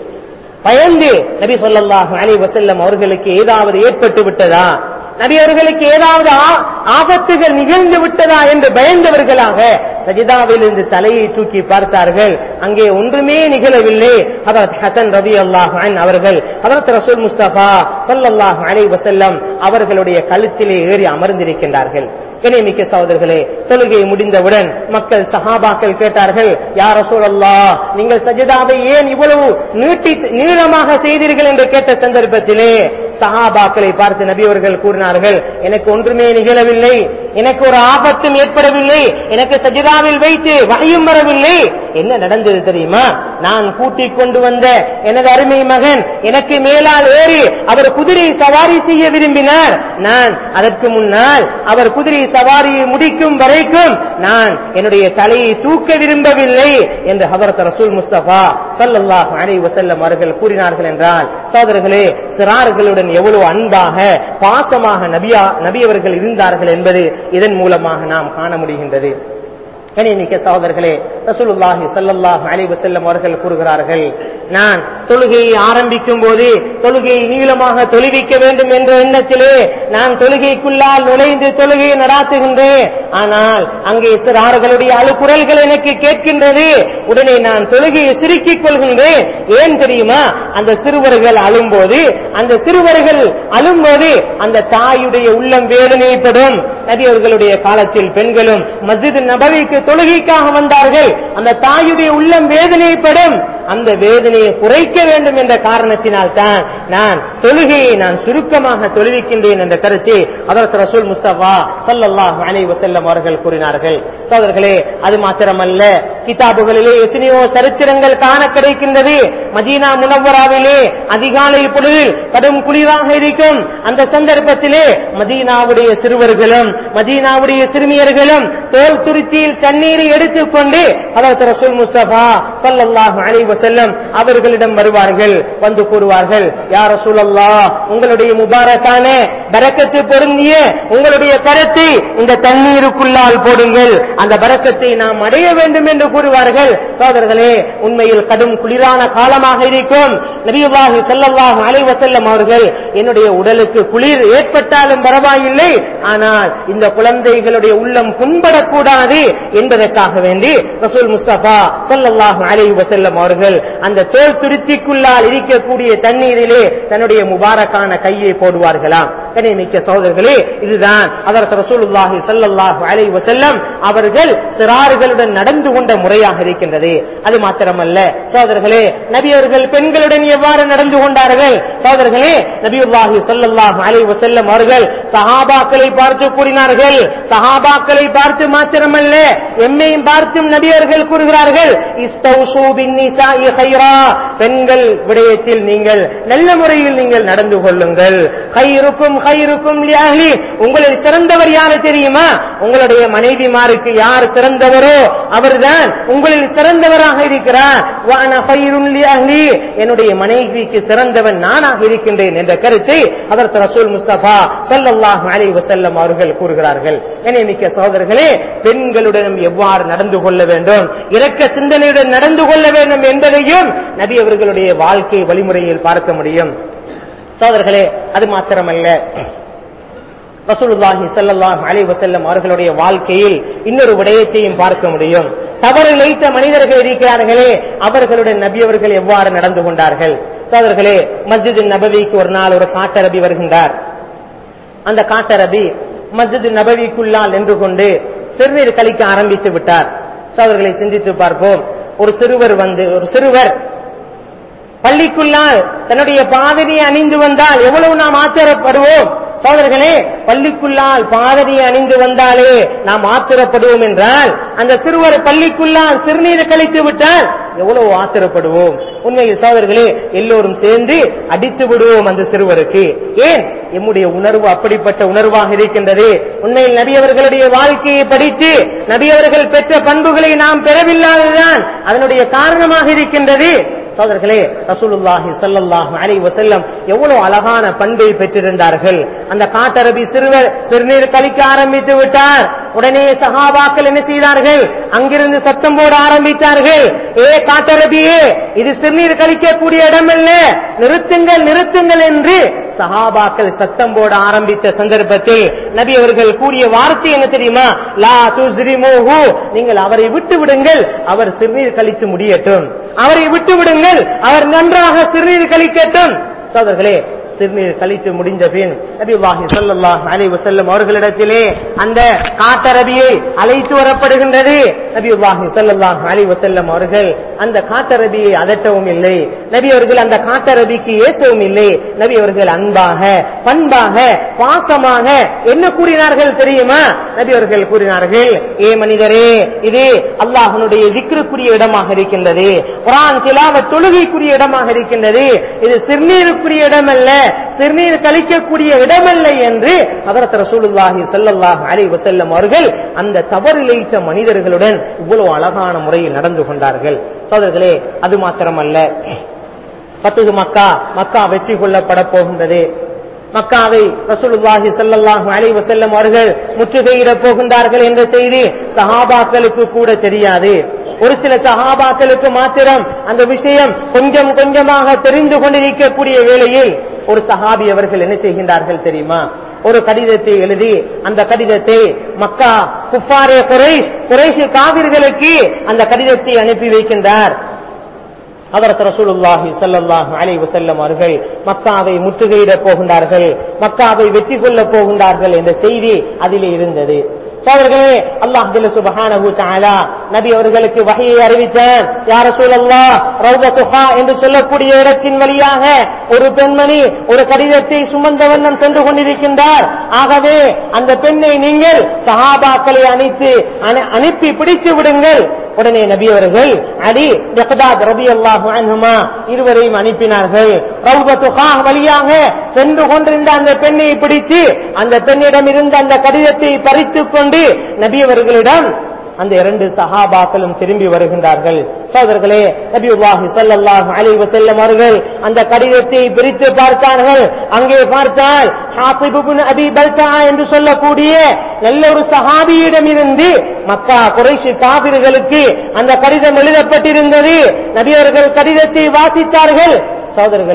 பயந்து நபி சொல்லல்லாஹு அலைஹி வஸல்லம் அவர்களுக்கு ஏதாவது ஏற்பட்டு விட்டதா நபி அவர்களுக்கு ஏதாவது ஆ- ஆபத்துகள் நிகழ்ந்து விட்டதா என்று பயந்தவர்களாக சஜிதாவிலிருந்து தலையை தூக்கி பார்த்தார்கள் அங்கே ஒன்றுமே நிகழவில்லை ஹதரத் ஹசன் ரதி அல்லாஹ் அவர்கள் ஹதரத் ரசூல் முஸ்தபா ஸல்லல்லாஹு அலைஹி வஸல்லம் அவர்களுடைய கழுத்திலே ஏறி அமர்ந்திருக்கின்றார்கள் கணிமிக்க சகோதரர்களே தொழுகை முடிந்தவுடன் மக்கள் சஹாபாக்கள் கேட்டார்கள் யார் ரசூலல்லா நீங்கள் சஜிதாவை ஏன் இவ்வளவு நீட்டி நீளமாக செய்தீர்கள் என்று கேட்ட சந்தர்ப்பத்திலே சஹாபாக்களை பார்த்து நபி அவர்கள் கூறினார்கள் எனக்கு ஒன்றுமே நிகழவில்லை எனக்கு ஒரு ஆபத்தும் ஏற்படவில்லை எனக்கு சஜிதாவில் வைத்து வகையும் வரவில்லை என்ன நடந்தது தெரியுமா நான் கூட்டிக் கொண்டு வந்த எனது அருமை மகன் எனக்கு மேலால் ஏறி அவர் குதிரை சவாரி செய்ய விரும்பினார் நான் அதற்கு முன்னால் அவர் குதிரை சவாரியை முடிக்கும் வரைக்கும் நான் என்னுடைய தலையை தூக்க விரும்பவில்லை என்று ஹதரத் ரசூல் முஸ்தபா ஸல்லல்லாஹு அலைஹி வஸல்லம் அவர்கள் கூறினார்கள் என்றால் சோதரர்களே சிறார்களுடன் எவ்வளவு அன்பாக பாசமாக நபியா நபி அவர்கள் இருந்தார்கள் என்பது இதன் மூலமாக நாம் காண முடிகின்றது கணிமிக்க சகோதரர்களே ரசூலுல்லாஹி ஸல்லல்லாஹு அலைஹி வஸல்லம் அவர்கள் கூறுகிறார்கள் நான் தொழுகையை ஆரம்பிக்கும் போது தொழுகையை நீளமாக தொழுவிக்க வேண்டும் என்ற எண்ணத்திலே நான் தொழுகைக்குள்ளால் நுழைந்து தொழுகையை நடாத்துகின்றேன் ஆனால் அங்கே சிறார்களுடைய அழுக்குரல்கள் எனக்கு கேட்கின்றது உடனே நான் தொழுகையை சுருக்கிக் கொள்கின்றேன் ஏன் தெரியுமா அந்த சிறுவர்கள் அழும்போது அந்த சிறுவர்கள் அழும்போது அந்த தாயுடைய உள்ளம் வேதனைப்படும் நபி அவர்களுடைய காலத்தில் பெண்களும் மஸ்ஜித் நபவிக்கு தொழுகைக்காக வந்தார்கள் அந்த தாயுடைய உள்ளம் வேதனைப்படும் அந்த வேதனையை குறைக்க வேண்டும் என்ற காரணத்தினால் தான் நான் தொழுகையை நான் சுருக்கமாக தொழுவிக்கின்றேன் என்ற கருத்தை அதற்கு ரசூல் முஸ்தபா ஸல்லல்லாஹு அலைஹி வஸல்லம் அவர்கள் கூறினார்கள் சோதர்களே அது மாத்திரமல்ல கிதாபுகளிலே எத்தனையோ சரித்திரங்கள் காண கிடைக்கின்றது மதீனா முனவராவிலே அதிகாலை பொழுதில் கடும் குளிராக இருக்கும் அந்த சந்தர்ப்பத்திலே மதீனாவுடைய சிறுவர்களும் மதீனாவுடைய சிறுமியர்களும் தோல் துருத்தியில் தண்ணீரை எடுத்துக்கொண்டு அதற்கு ரசூல் முஸ்தபா ஸல்லல்லாஹு அலைஹி வஸல்லம் அவர்களிடம் வருவார்கள் வந்து கூறுவார்கள் யார் ரசூலல்லா உங்களுடைய முபாரக்கான பரக்கத்து பொருந்திய உங்களுடைய கரத்தை இந்த தண்ணீருக்குள்ளால் போடுங்கள் அந்த பரக்கத்தை நாம் அடைய வேண்டும் என்று கூறுவார்கள் சோதர்களே உண்மையில் கடும் குளிரான காலமாக இருக்கும் நபியுல்லாஹி ஸல்லல்லாஹு அலைஹி வஸல்லம் அவர்கள் என்னுடைய உடலுக்கு குளிர் ஏற்பட்டாலும் பரவாயில்லை ஆனால் இந்த குழந்தைகளுடைய உள்ளம் புண்படக்கூடாது என்பதற்காக வேண்டி ரசூல் முஸ்தபா ஸல்லல்லாஹு அலைஹி வஸல்லம் அவர்கள் அந்த தோல் துருத்திக்குள்ளால் இருக்கக்கூடிய தண்ணீரிலே தன்னுடைய முபாரக்கான கையை போடுவார்களாம் கனிமிக்க சகோதரர்களே இதுதான் அதற்கு ரசூலுல்லாஹி ஸல்லல்லாஹு அலைஹி வஸல்லம் அவர்கள் சிறார்களுடன் நடந்து கொண்ட முறையாக இருக்கின்றது அது மாத்திரமல்ல சகோதரர்களே நபி அவர்கள் பெண்களுடன் எவ்வாறு நடந்து கொண்டார்கள் சகோதரர்களே நபியுல்லாஹி ஸல்லல்லாஹு அலைஹி வஸல்லம் அவர்கள் சஹாபாக்களை பார்த்து கூறினார்கள் சஹாபாக்களை பார்த்து மாத்திரமல்ல எம்மையும் பார்த்தும் நபி அவர்கள் கூறுகிறார்கள் இஸ்தௌசு பின்னிசாஇ கைரா பெண்கள் விடயத்தில் நீங்கள் நல்ல முறையில் நீங்கள் நடந்து கொள்ளுங்கள் கைருக்கும் கைருக்கும் லியாஹ்லி உங்களில் சிறந்தவர் யாரு தெரியுமா உங்களுடைய மனைவிமாருக்கு யார் சிறந்தவரோ அவர்தான் உங்களில் சிறந்தவராக இருக்கிறார் வான கைருன் லியாஹ்லி என்னுடைய மனைவிக்கு சிறந்தவன் நானாக இருக்கின்றேன் என்ற கருத்தை அதற்கு ரசூல் முஸ்தபா ஸல்லல்லாஹு அலைஹி வஸல்லம் அவர்கள் கூறுகிறார்கள் எனவே மிக்க சகோதரர்களே பெண்களுடன் எவ்வாறு நடந்து கொள்ள வேண்டும் இரக்க சிந்தனையுடன் நடந்து கொள்ள வேண்டும் என்பதையும் நபி அவர்களுடைய வாழ்க்கை வழிமுறையில் பார்க்க முடியும் சோதர்களே அது மாத்திரமல்ல ரசூலுல்லாஹி ஸல்லல்லாஹு அலைஹி வஸல்லம் அவர்களுடைய வாழ்க்கையில் இன்னொரு விடயத்தையும் பார்க்க முடியும் தவறு இழைத்த மனிதர்கள் இருக்கிறார்களே அவர்களுடன் நபி அவர்கள் எவ்வாறு நடந்து கொண்டார்கள் சோதர்களே மஸ்ஜித் நபவிக்கு ஒரு நாள் ஒரு காட்டரபி வருகின்றார் அந்த காட்டரபி மஸ்ஜித் நபவிக்குள்ளால் நின்று கொண்டு சிறுநீர் கழிக்க ஆரம்பித்து விட்டார் சோதர்களை சிந்தித்து பார்ப்போம் ஒரு சிறுவர் வந்து ஒரு சிறுவர் பள்ளிக்குள்ளால் தன்னுடைய பாதனையை அணிந்து வந்தால் எவ்வளவு நாம் ஆச்சரியப்படுவோம் சோதர்களே பள்ளிக்குள்ளால் பாதனையை அணிந்து வந்தாலே நாம் ஆத்திரப்படுவோம் என்றால் அந்த சிறுவர் பள்ளிக்குள்ளால் சிறுநீர் கழித்து விட்டால் எவ்வளவு ஆத்திரப்படுவோம் உண்மையில் சோதர்களே எல்லோரும் சேர்ந்து அடித்து விடுவோம் அந்த சிறுவருக்கு ஏன் எம்முடைய உணர்வு அப்படிப்பட்ட உணர்வாக இருக்கின்றது உண்மையில் நபி அவர்களுடைய வாழ்க்கையை படித்து நபி அவர்கள் பெற்ற பண்புகளை நாம் பெறவில்லாததுதான் அதனுடைய காரணமாக இருக்கின்றது சோதர்களே ரசூலுல்லாஹி ஸல்லல்லாஹு அலைஹி வஸல்லம் எவ்வளவு அழகான பண்பை பெற்றிருந்தார்கள் அந்த காட்டரபி சிறுவர் சிறுநீர் கழிக்க ஆரம்பித்து விட்டார் உடனே சஹாபாக்கள் என்ன செய்தார்கள் அங்கிருந்து சத்தம் போட ஆரம்பித்தார்கள் ஏ காட்டரபியே இது சிறுநீர் கழிக்கக்கூடிய இடம் அல்ல நிறுத்துங்கள் நிறுத்துங்கள் என்று சஹாபாக்கள் சத்தம் போட ஆரம்பித்த சந்தர்ப்பத்தில் நபி அவர்கள் கூறிய வார்த்தை என்ன தெரியுமா லா துஸ்ரிமுஹு நீங்கள் அவரை விட்டு விடுங்கள் அவர் சிறுநீர் கழித்து முடியட்டும் அவரை விட்டு விடுங்கள் அவர் நன்றாக சிறுநீர் கழிக்கட்டும் சோதர்களே சிறுநீர் கழித்து முடிந்த பின் நபிவாஹி ஸல்லல்லாஹு அலைஹி வஸல்லம் அவர்களிடத்திலே அந்த காட்டரபியை அழைத்து வரப்படுகின்றது நபிவாஹி ஸல்லல்லாஹு அலைஹி வஸல்லம் அவர்கள் அந்த காட்டரபியை அதட்டவும் இல்லை நபி அவர்கள் அந்த காட்டரபிக்கு ஏசவும் இல்லை நபி அவர்கள் அன்பாக பண்பாக பாசமாக என்ன கூறினார்கள் தெரியுமா நபி அவர்கள் கூறினார்கள் ஏ மனிதரே இது அல்லாஹனுடைய திக்ருக்குரிய இடமாக இருக்கின்றது குரான் திலாவ தொழுகைக்குரிய இடமாக இருக்கின்றது இது சிறுநீருக்குரிய இடம் அல்ல சிறுநீர் கழிக்கக்கூடிய இடமல்ல என்று அதரத் ரசூலுல்லாஹி ஸல்லல்லாஹு அலைஹி வஸல்லம் அவர்கள் அந்த தவறிழைத்த மனிதர்களுடன் இவ்வளவு அழகான முறையில் நடந்து கொண்டார்கள் சோதர்களே அது மாத்திரமல்ல பத்துது மக்கா மக்கா வெற்றி கொள்ளப்பட போகின்றது மக்காவை ரசூலுல்லாஹி ஸல்லல்லாஹு அலைஹி வஸல்லம் அவர்கள் முற்றுகையிடப் போகின்றார்கள் என்ற செய்தி சஹாபாக்களுக்கு கூட தெரியாது ஒரு சில சஹாபாக்களுக்கு மாத்திரம் அந்த விஷயம் கொஞ்சம் கொஞ்சமாக தெரிந்து கொண்டிருக்கக்கூடிய வேளையில் ஒரு சஹாபி அவர்கள் என்ன செய்கின்றார்கள் தெரியுமா ஒரு கடிதத்தை எழுதி அந்த கடிதத்தை மக்கா குஃபாரே குறைஷ் குறைஷ் காவிர்களுக்கு அந்த கடிதத்தை அனுப்பி வைக்கின்றார் அதற்கு ரசூலுல்லாஹி ஸல்லல்லாஹு அலைஹி வஸல்லம் அவர்கள் மக்காவை முற்றுகையிடப் போகின்றார்கள் மக்காவை வெற்றி கொள்ளப் போகின்றார்கள் என்ற செய்தி அதிலே இருந்தது சோதர்களே அல்லாஹ் ஜல்ல சுப்ஹானஹு தஆலா நபி அவர்களுக்கு வஹையை அறிவித்தான் யா ரசூலல்லாஹ் ரௌதத்துஹா என்று சொல்லக்கூடிய இடத்தின் வழியாக ஒரு பெண்மணி ஒரு கடிதத்தை சுமந்த வண்ணம் சென்று கொண்டிருக்கின்றார் ஆகவே அந்த பெண்ணை நீங்கள் சஹாபாக்களை அணைத்து அனு- அனுப்பி பிடித்து விடுங்கள் உடனே நபி அவர்கள் அலி மிக்தாத் ரலியல்லாஹு அன்ஹுமா இருவரையும் அனுப்பினார்கள் ரௌதத்து காஹ் வழியாக சென்று கொண்டிருந்த அந்த பெண்ணை பிடித்து அந்த பெண்ணிடம் இருந்த அந்த கடிதத்தை பறித்துக் கொண்டு நபி அவர்களிடம் அந்த இரண்டு சஹாபாக்களும் திரும்பி வருகின்றார்கள் சோதர்களே நபியுல்லாஹி ஸல்லல்லாஹு அலைஹி வஸல்லம் அவர்கள் அந்த கடிதத்தை பிரித்து பார்த்தார்கள் அங்கே பார்த்தால் ஹாத்திப் இப்னு அபி பல்தா என்று சொல்லக்கூடிய நல்ல ஒரு சஹாபியிடம் இருந்து மக்கா குறைஷி காபிர்களுக்கு அந்த கடிதம் எழுதப்பட்டிருந்தது நபி அவர்கள் கடிதத்தை வாசித்தார்கள் சோதர்களே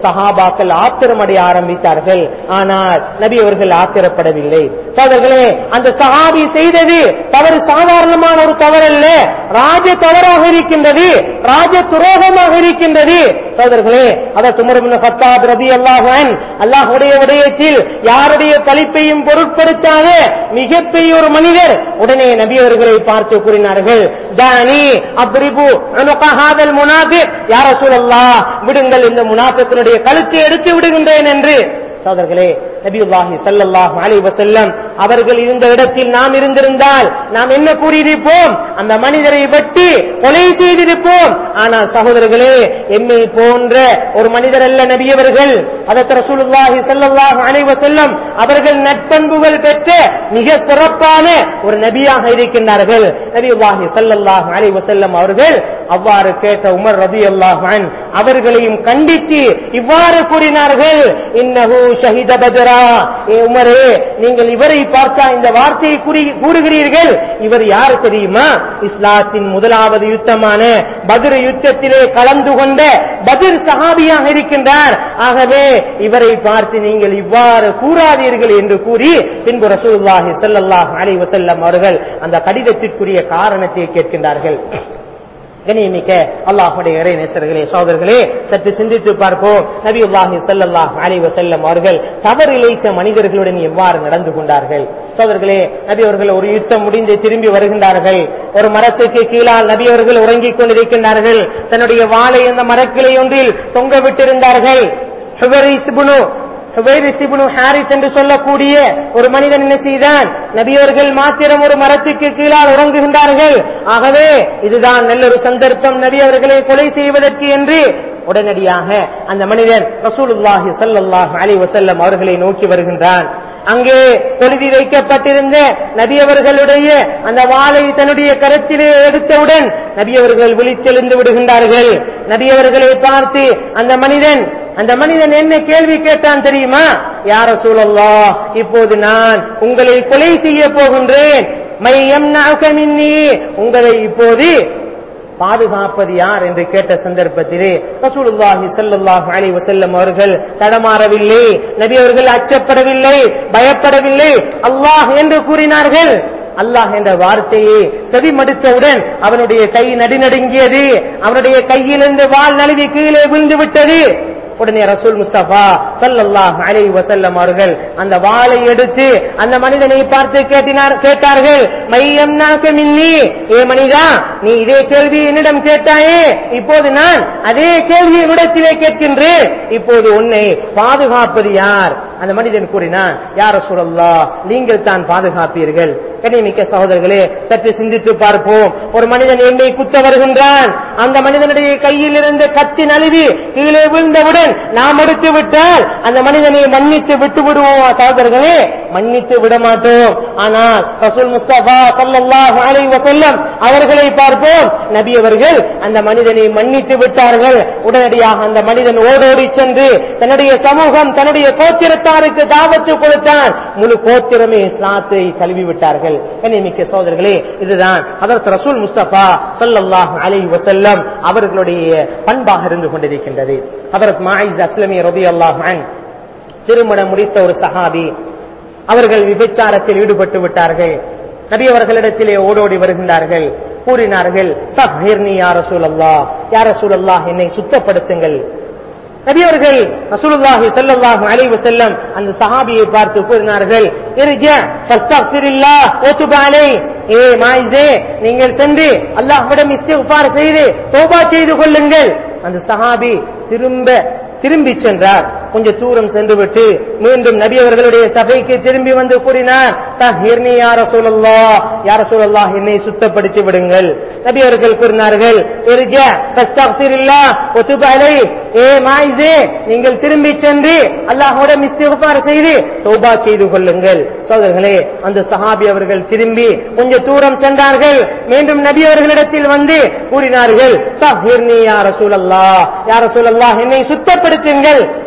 சஹாபாக்கள் ஆத்திரமடைய ஆரம்பித்தார்கள் ஆனால் நபி அவர்கள் ஆத்திரப்படவில்லை சோதர்களே அந்த சஹாபி செய்தது தவறு சாதாரணமான ஒரு தவறல்ல ராஜ தவறாக இருக்கின்றது ராஜ துரோகமாக இருக்கின்றது சோதர்களே அதற்கு உமர்பின் கத்தாப் ரதி அல்லாஹன் அல்லாஹுடைய விடயத்தில் யாருடைய பழிப்பையும் பொருட்படுத்தாத மிகப்பெரிய ஒரு மனிதர் உடனே நபி அவர்களை பார்த்து கூறினார்கள் தானி அப்ரிபு அனுகஹாதல் முனாஃபிக் யார சூழல்லா விடுங்கள் இந்த முனாஃபிக்கினுடைய கழுத்தை எடுத்து விடுகின்றேன் என்று சோதர்களே நபியுல்லாஹி ஸல்லல்லாஹு அலைஹி வஸல்லம் அவர்கள் இருந்த இடத்தில் நாம் இருந்திருந்தால் நாம் என்ன கூறியிருப்போம் அந்த மனிதரை வெட்டி கொலை செய்திருப்போம் ஆனால் சகோதரர்களே எம்மை போன்ற ஒரு மனிதர் அல்ல நபியவர்கள் அதற்கு ரசூலுல்லாஹி ஸல்லல்லாஹு அலைஹி வஸல்லம் அவர்கள் நட்பண்புகள் பெற்ற மிக சிறப்பான ஒரு நபியாக இருக்கின்றார்கள் நபியுல்லாஹி ஸல்லல்லாஹு அலைஹி வஸல்லம் அவர்கள் அவ்வாறு கேட்ட உமர் ரலியல்லாஹு அன் அவர்களையும் கண்டித்து இவ்வாறு கூறினார்கள் இன்னஹு ஷஹித பத்ரா ஏ உமரே நீங்கள் இவரை பார்த்தா இந்த வார்த்தையை கூறி- கூறுகிறீர்கள் இவர் யார் தெரியுமா இஸ்லாத்தின் முதலாவது யுத்தமான பத்ர் யுத்தத்திலே கலந்து கொண்ட பத்ர் சஹாபியாக இருக்கின்றார் ஆகவே இவரை பார்த்து நீங்கள் இவ்வாறு கூறாதீர்கள் என்று கூறி பின்பு ரசூலுல்லாஹி ஸல்லல்லாஹு அலைஹி வஸல்லம் அவர்கள் அந்த கடிதத்திற்குரிய காரணத்தை கேட்கின்றார்கள் கண்ணியமிக்க அல்லாஹுடைய இறை நேசர்களே சோதர்களே சற்று சிந்தித்து பார்ப்போம் நபியுல்லாஹி ஸல்லல்லாஹு அலைஹி வஸல்லம் அவர்கள் தவறு இழைத்த மனிதர்களுடன் எவ்வாறு நடந்து கொண்டார்கள் சோதர்களே நபி அவர்கள் ஒரு யுத்தம் முடிந்து திரும்பி வருகின்றார்கள் ஒரு மரத்துக்கு கீழால் நபி அவர்கள் உறங்கிக் கொண்டிருக்கின்றார்கள் தன்னுடைய வாளை அந்த மரக்கிளை ஒன்றில் தொங்க விட்டிருந்தார்கள் ஹுபைரிஸ் இப்னு ஹுபைரிஸ் இப்னு ஹாரிஸ் என்று சொல்லக்கூடிய ஒரு மனிதன் என்ன செய்தான் நபியவர்கள் மாத்திரம் ஒரு மரத்துக்கு கீழால் உறங்குகின்றார்கள் ஆகவே இதுதான் நல்ல ஒரு சந்தர்ப்பம் நபி அவர்களை கொலை செய்வதற்கு என்று உடனடியாக அந்த மனிதன் ரசூலுல்லாஹி ஸல்லல்லாஹு அலைஹி வஸல்லம் அவர்களை நோக்கி வருகின்றான் அங்கே கொழுதி வைக்கப்பட்டிருந்த நபி அவர்களுடைய அந்த வாளை தன்னுடைய கரத்திலே எடுத்தவுடன் நபி அவர்கள் விழித்தெழுந்து விடுகின்றார்கள் நபி அவர்களை பார்த்து அந்த மனிதன் அந்த மனிதன் என்ன கேள்வி கேட்டான் தெரியுமா யார சூழல்லா இப்போது நான் உங்களை கொலை செய்ய போகின்றேன் மையம் மின்னி உங்களை இப்போது பாதுகாப்பது யார் என்று கேட்ட சந்தர்ப்பத்திலே ரசூலுல்லாஹி ஸல்லல்லாஹு அலைஹி வஸல்லம் அவர்கள் தடமாறவில்லை நபி அவர்கள் அச்சப்படவில்லை பயப்படவில்லை அல்லாஹ் என்று கூறினார்கள் அல்லாஹ் என்ற வார்த்தையை செவிமடுத்தவுடன் அவனுடைய கை நடுநடுங்கியது அவனுடைய கையிலிருந்து வாள் நழுவி கீழே விழுந்து விட்டது உடனே ரசூல் முஸ்தபா ஸல்லல்லாஹு அலைஹி வஸல்லம் அவர்கள் அந்த வாளை எடுத்து அந்த மனிதனை பார்த்து கேட்டினார் கேட்டார்கள் மையம் மின்னி ஏ மனிதா நீ இதே கேள்வி என்னிடம் கேட்டாயே இப்போது நான் அதே கேள்வி என்னிடத்திலே கேட்கின்றேன் இப்போது உன்னை பாதுகாப்பது யார் அந்த மனிதன் கூறினான் யார் ரசூலல்லா நீங்கள் தான் பாதுகாப்பீர்கள் கண்ணியமிக்க சகோதரர்களே சற்று சிந்தித்து பார்ப்போம் ஒரு மனிதன் என்னை குத்த வருகின்றான் அந்த மனிதனுடைய கையில் இருந்த கத்தி நழுவி கீழே விழுந்தவுடன் நாம் எடுத்து விட்டால் அந்த மனிதனை மன்னித்து விட்டு விடுவோம் சகோதரர்களே மன்னித்து விட மாட்டோம் ஆனால் ரசூல் முஸ்தபா ஸல்லல்லாஹு அலைஹி வஸல்லம் அவர்களை பார்ப்போம் நபி அவர்கள் அந்த மனிதனை மன்னித்து விட்டார்கள் உடனடியாக அந்த மனிதன் ஓடோடி சென்று தன்னுடைய சமூகம் தன்னுடைய கோத்திரத்தாருக்கு தாவத்து கொடுத்தான் முழு கோத்திரமே இஸ்லாத்தை தழுவி விட்டார்கள் கண்ணியமிக்க சோதர்களே இதுதான் அதற்கு ரசூல் முஸ்தபா ஸல்லல்லாஹு அலைஹி வஸல்லம் அவர்களுடைய பண்பாக இருந்து கொண்டிருக்கின்றது அதற்கு மாயிஸ் அஸ்லமி ரலியல்லாஹு அன்ஹு திருமணம் முடித்த ஒரு சஹாபி அவர்கள் விபச்சாரத்தில் ஈடுபட்டு விட்டார்கள் நபி அவர்களிடத்திலே ஓடோடி வருகின்றார்கள் கூறினார்கள் தஹ்ஹிர்னி யா ரசூலல்லாஹ் யா ரசூலல்லாஹ் என்னை சுத்தப்படுத்துங்கள் நபி அவர்கள் ரசூலுல்லாஹி ஸல்லல்லாஹு அலைஹி வஸல்லம் அந்த சஹாபியை பார்த்து கூறினார்கள் இர்ஜ ஃபஸ்தக்ஃபிரில்லாஹ் வதுப் அலைஹ் ஏ மாயிஸே நீங்கள் சென்று அல்லாஹ்விடம் இஸ்திக்ஃபார் செய்து தௌபா செய்து கொள்ளுங்கள் அந்த சஹாபி திரும்ப திரும்பி சென்றார் கொஞ்சம் தூரம் சென்று விட்டு மீண்டும் நபி அவர்களுடைய சபைக்கு திரும்பி வந்து கூறினார் தஹீர்னி யார சூழல்லா யார சூழல்லா என்னை சுத்தப்படுத்தி விடுங்கள் நபி அவர்கள் கூறினார்கள் "இர்ஜ ஃபஸ்தக்ஃபிரில்லாஹ் வதுப் அலைஹ்." ஏ மாயிஸே நீங்கள் திரும்பி சென்று அல்லாஹ்வோட இஸ்திக்ஃபார் செய்து தௌபா செய்து கொள்ளுங்கள் சோதர்களே அந்த சஹாபி அவர்கள் திரும்பி கொஞ்சம் தூரம் சென்றார்கள் மீண்டும் நபி அவர்களிடத்தில் வந்து கூறினார்கள் தஹீர்னி யா ரசூலல்லாஹ் யா ரசூலல்லாஹ் என்னை சுத்தப்படுத்துங்கள்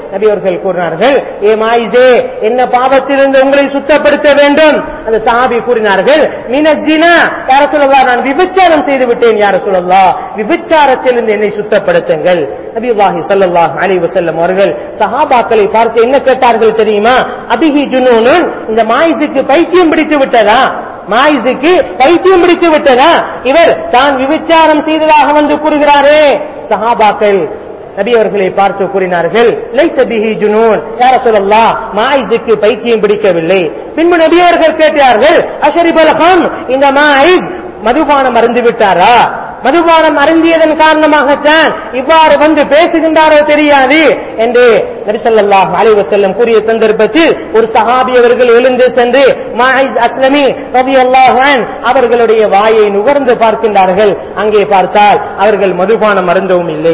நபி அவர்கள் கூறினார்கள் ஏ மாயிசே என்ன பாவத்திலிருந்து உங்களை சுத்தப்படுத்த வேண்டும் அந்த சஹாபி கூறினார்கள் மினஜினா யார சொல்லலாம் நான் விபச்சாரம் செய்து விட்டேன் யார சொல்லலாம் விபச்சாரத்திலிருந்து என்னை சுத்தப்படுத்துங்கள் நபிவாஹி ஸல்லல்லாஹு அலைஹி வஸல்லம் அவர்கள் சஹாபாக்களை பார்த்து என்ன கேட்டார்கள் தெரியுமா அபிஹி ஜுனூனுன் இந்த மாயிசுக்கு பைத்தியம் பிடித்து விட்டதா மாயிசுக்கு பைத்தியம் பிடித்து விட்டதா இவர் தான் விபச்சாரம் செய்ததாக வந்து கூறுகிறாரே சஹாபாக்கள் நபி அவர்களை பார்த்து கூறினார்கள் லைஸ பிஹி ஜுனூன் யார சொல்லலாம் மாயிசுக்கு பைத்தியம் பிடிக்கவில்லை பின்பு நபி அவர்கள் கேட்டார்கள் அஷரிபல் ஹம் இந்த மாயிஸ் மதுபானம் அருந்து விட்டாரா மதுபானம் அருந்தியதன் காரணமாகத்தான் இவ்வாறு வந்து பேசுகின்றாரோ தெரியாது என்று நபிசல்லாஹ் அலைவ செல்லம் கூறிய சந்தர்ப்பத்தில் ஒரு சஹாபி அவர்கள் எழுந்து சென்று மாயிஸ் அஸ்லமி ரவி அல்லாஹான் அவர்களுடைய வாயை நுகர்ந்து பார்க்கின்றார்கள் அங்கே பார்த்தால் அவர்கள் மதுபானம் அருந்தவும் இல்லை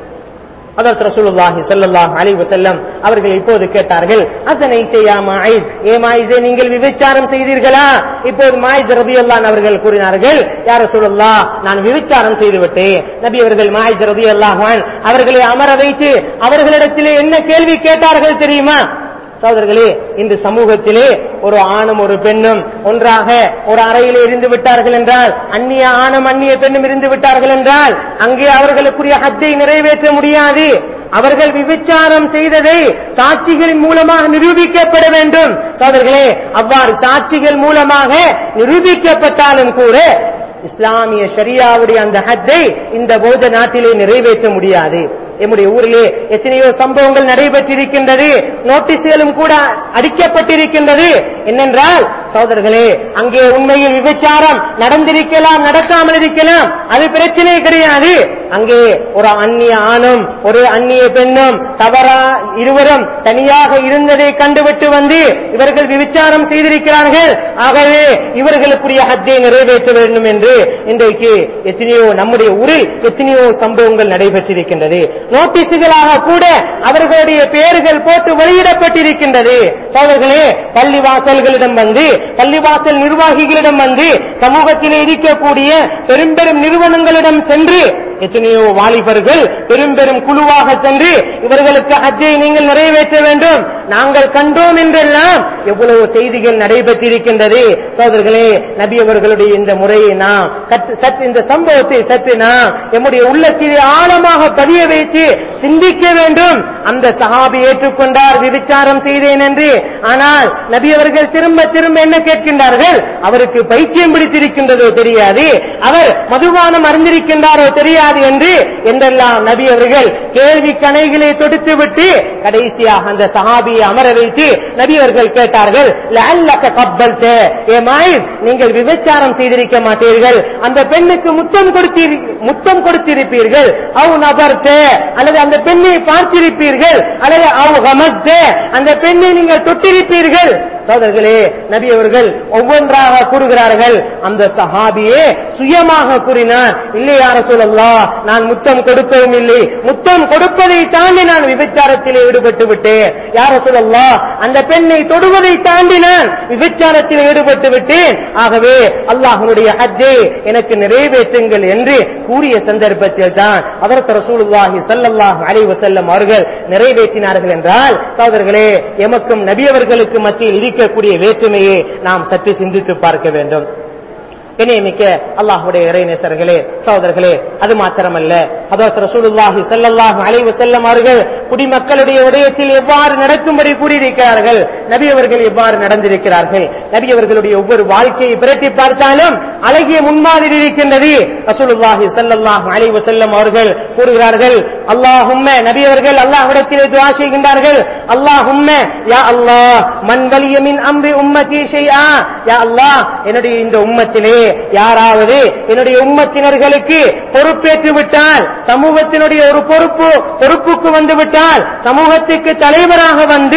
அதற்கு ரசூலுல்லாஹி ஸல்லல்லாஹு அலைஹி வஸல்லம் அவர்கள் இப்போது கேட்டார்கள் அசனைத்த யா மாயித் ஏ மாயிதே நீங்கள் விபச்சாரம் செய்தீர்களா இப்போது மாயித் ரலியல்லாஹு அவர்கள் கூறினார்கள் யா ரசூலுல்லாஹ் நான் விபச்சாரம் செய்து விட்டேன் நபி அவர்கள் மாயித் ரலியல்லாஹு அன்ஹு அவர்களை அமர வைத்து அவர்களிடத்திலே என்ன கேள்வி கேட்டார்கள் தெரியுமா சகோதரர்களே இந்த சமூகத்திலே ஒரு ஆணும் ஒரு பெண்ணும் ஒன்றாக ஒரு அறையிலே இருந்து விட்டார்கள் என்றால் அந்நிய ஆணும் அந்நிய பெண்ணும் இருந்து விட்டார்கள் என்றால் அங்கே அவர்களுக்குரிய ஹத்தை நிறைவேற்ற முடியாது அவர்கள் விபச்சாரம் செய்ததை சாட்சிகளின் மூலமாக நிரூபிக்கப்பட வேண்டும் சோதர்களே அவ்வாறு சாட்சிகள் மூலமாக நிரூபிக்கப்பட்டாலும் கூட இஸ்லாமிய ஷரியாவுடைய அந்த ஹத்தை இந்த பௌத்த நாட்டிலே நிறைவேற்ற முடியாது எம்முடைய ஊரிலே எத்தனையோ சம்பவங்கள் நடைபெற்றிருக்கின்றது நோட்டீஸ்களும் கூட அடிக்கப்பட்டிருக்கின்றது என்னென்றால் சகோதரர்களே அங்கே உண்மையில் விபச்சாரம் நடந்திருக்கலாம் நடக்காமல் இருக்கலாம் அது பிரச்சனை கிடையாது அங்கே ஒரு அந்நிய ஆணும் ஒரு அந்நிய பெண்ணும் தவறா இருவரும் தனியாக இருந்ததை கண்டுவிட்டு வந்து இவர்கள் விபச்சாரம் செய்திருக்கிறார்கள் ஆகவே இவர்களுக்குரிய ஹத்தை நிறைவேற்ற வேண்டும் என்று இன்றைக்கு எத்தனையோ நம்முடைய ஊரில் எத்தனையோ சம்பவங்கள் நடைபெற்றிருக்கின்றது நோட்டீஸுகளாக கூட அவர்களுடைய பெயர்கள் போட்டு வெளியிடப்பட்டிருக்கின்றது சோழர்களே பள்ளிவாசல்களிடம் வந்து பள்ளிவாசல் நிர்வாகிகளிடம் வந்து சமூகத்திலே இருக்கக்கூடிய பெரும் பெரும் நிறுவனங்களிடம் சென்று எத்தனையோ வாலிபர்கள் பெரும் பெரும் குழுவாக சென்று இவர்களுக்கு ஹஜ்ஜை நீங்கள் நிறைவேற்ற வேண்டும் நாங்கள் கண்டோம் என்றெல்லாம் எவ்வளவு செய்திகள் நடைபெற்றிருக்கின்றது சோதர்களே நபி அவர்களுடைய இந்த முறையை நாம் கற்று- சற்று இந்த சம்பவத்தை சற்று நாம் எம்முடைய உள்ளத்திலே ஆழமாக பதிய வைத்து சிந்திக்க வேண்டும் அந்த சஹாபி ஏற்றுக்கொண்டார் விபச்சாரம் செய்தேன் என்று ஆனால் நபி அவர்கள் திரும்ப திரும்ப என்ன கேட்கின்றார்கள் அவருக்கு பைத்தியம் பிடித்திருக்கின்றதோ தெரியாது அவர் மதுபானம் அறிந்திருக்கின்றாரோ தெரியாது என்று என்றெல்லாம் நபி அவர்கள் கேள்வி கணைகளை தொடுத்து விட்டு கடைசியாக அந்த சஹாபியை அமர வைத்து நபி அவர்கள் கேட்டார்கள் லஅல்லக கப்பல்த ஏ மாயித் நீங்கள் விபச்சாரம் செய்திருக்க மாட்டீர்கள் அந்த பெண்ணுக்கு முத்தம் கொடுத்தீர் முத்தம் கொடுத்திருப்பீர்கள் அவ் நபர்த்த அல்லது அந்த பெண்ணை பார்த்திருப்பீர்கள் அல்லது அவ் ஹமஸ்த அந்த பெண்ணை நீங்கள் தொட்டிருப்பீர்கள் சோதர்களே நபி அவர்கள் ஒவ்வொன்றாக கூறுகிறார்கள் அந்த சஹாபியே சுயமாக கூறினார் இல்லை யார சொல்லலாம் நான் முத்தம் கொடுக்கவும் இல்லை முத்தம் கொடுப்பதை தாண்டி நான் விபச்சாரத்திலே ஈடுபட்டு விட்டேன் யார சொல்லலாம் அந்த பெண்ணை தொடுவதை தாண்டி நான் விபச்சாரத்தில் ஈடுபட்டு விட்டேன் ஆகவே அல்லாஹனுடைய ஹஜ்ஜை எனக்கு நிறைவேற்றுங்கள் என்று கூறிய சந்தர்ப்பத்தில் தான் அதற்கு ரசூலுல்லாஹி ஸல்லல்லாஹு அலைஹி வஸல்லம் அவர்கள் நிறைவேற்றினார்கள் என்றால் சகோதரர்களே எமக்கும் நபி அவர்களுக்கு மத்தியில் இருக்கக்கூடிய வேற்றுமையை நாம் சற்று சிந்தித்து பார்க்க வேண்டும் இணையமிக்க அல்லாஹுடைய இறைநேசர்களே சகோதரர்களே அது மாத்திரமல்ல அதற்கு ரசூலுல்லாஹி ஸல்லல்லாஹு அலைஹி வஸல்லம் அவர்கள் குடிமக்களுடைய விடயத்தில் எவ்வாறு நடக்கும்படி கூறியிருக்கிறார்கள் நபி அவர்கள் எவ்வாறு நடந்திருக்கிறார்கள் நபி அவர்களுடைய ஒவ்வொரு வாழ்க்கையை பிரட்டி பார்த்தாலும் அழகிய முன்மாதிரி இருக்கின்றது ரசூலுல்லாஹி ஸல்லல்லாஹு அலைஹி வஸல்லம் அவர்கள் கூறுகிறார்கள் அல்லாஹும்ம நபி அவர்கள் அல்லாஹ்விடத்திலே துஆ செய்கின்றார்கள் அல்லாஹும்ம யா அல்லாஹ் மன் வலிய மின் அம்ரி உம்மதி ஷைஆ யா அல்லாஹ் என்னுடைய இந்த உம்மத்திலே யாராவது என்னுடைய உம்மத்தினர்களுக்கு பொறுப்பேற்று விட்டால் சமூகத்தினுடைய ஒரு பொறுப்பு பொறுப்புக்கு வந்து விட்டால் சமூகத்துக்கு தலைவராக வந்து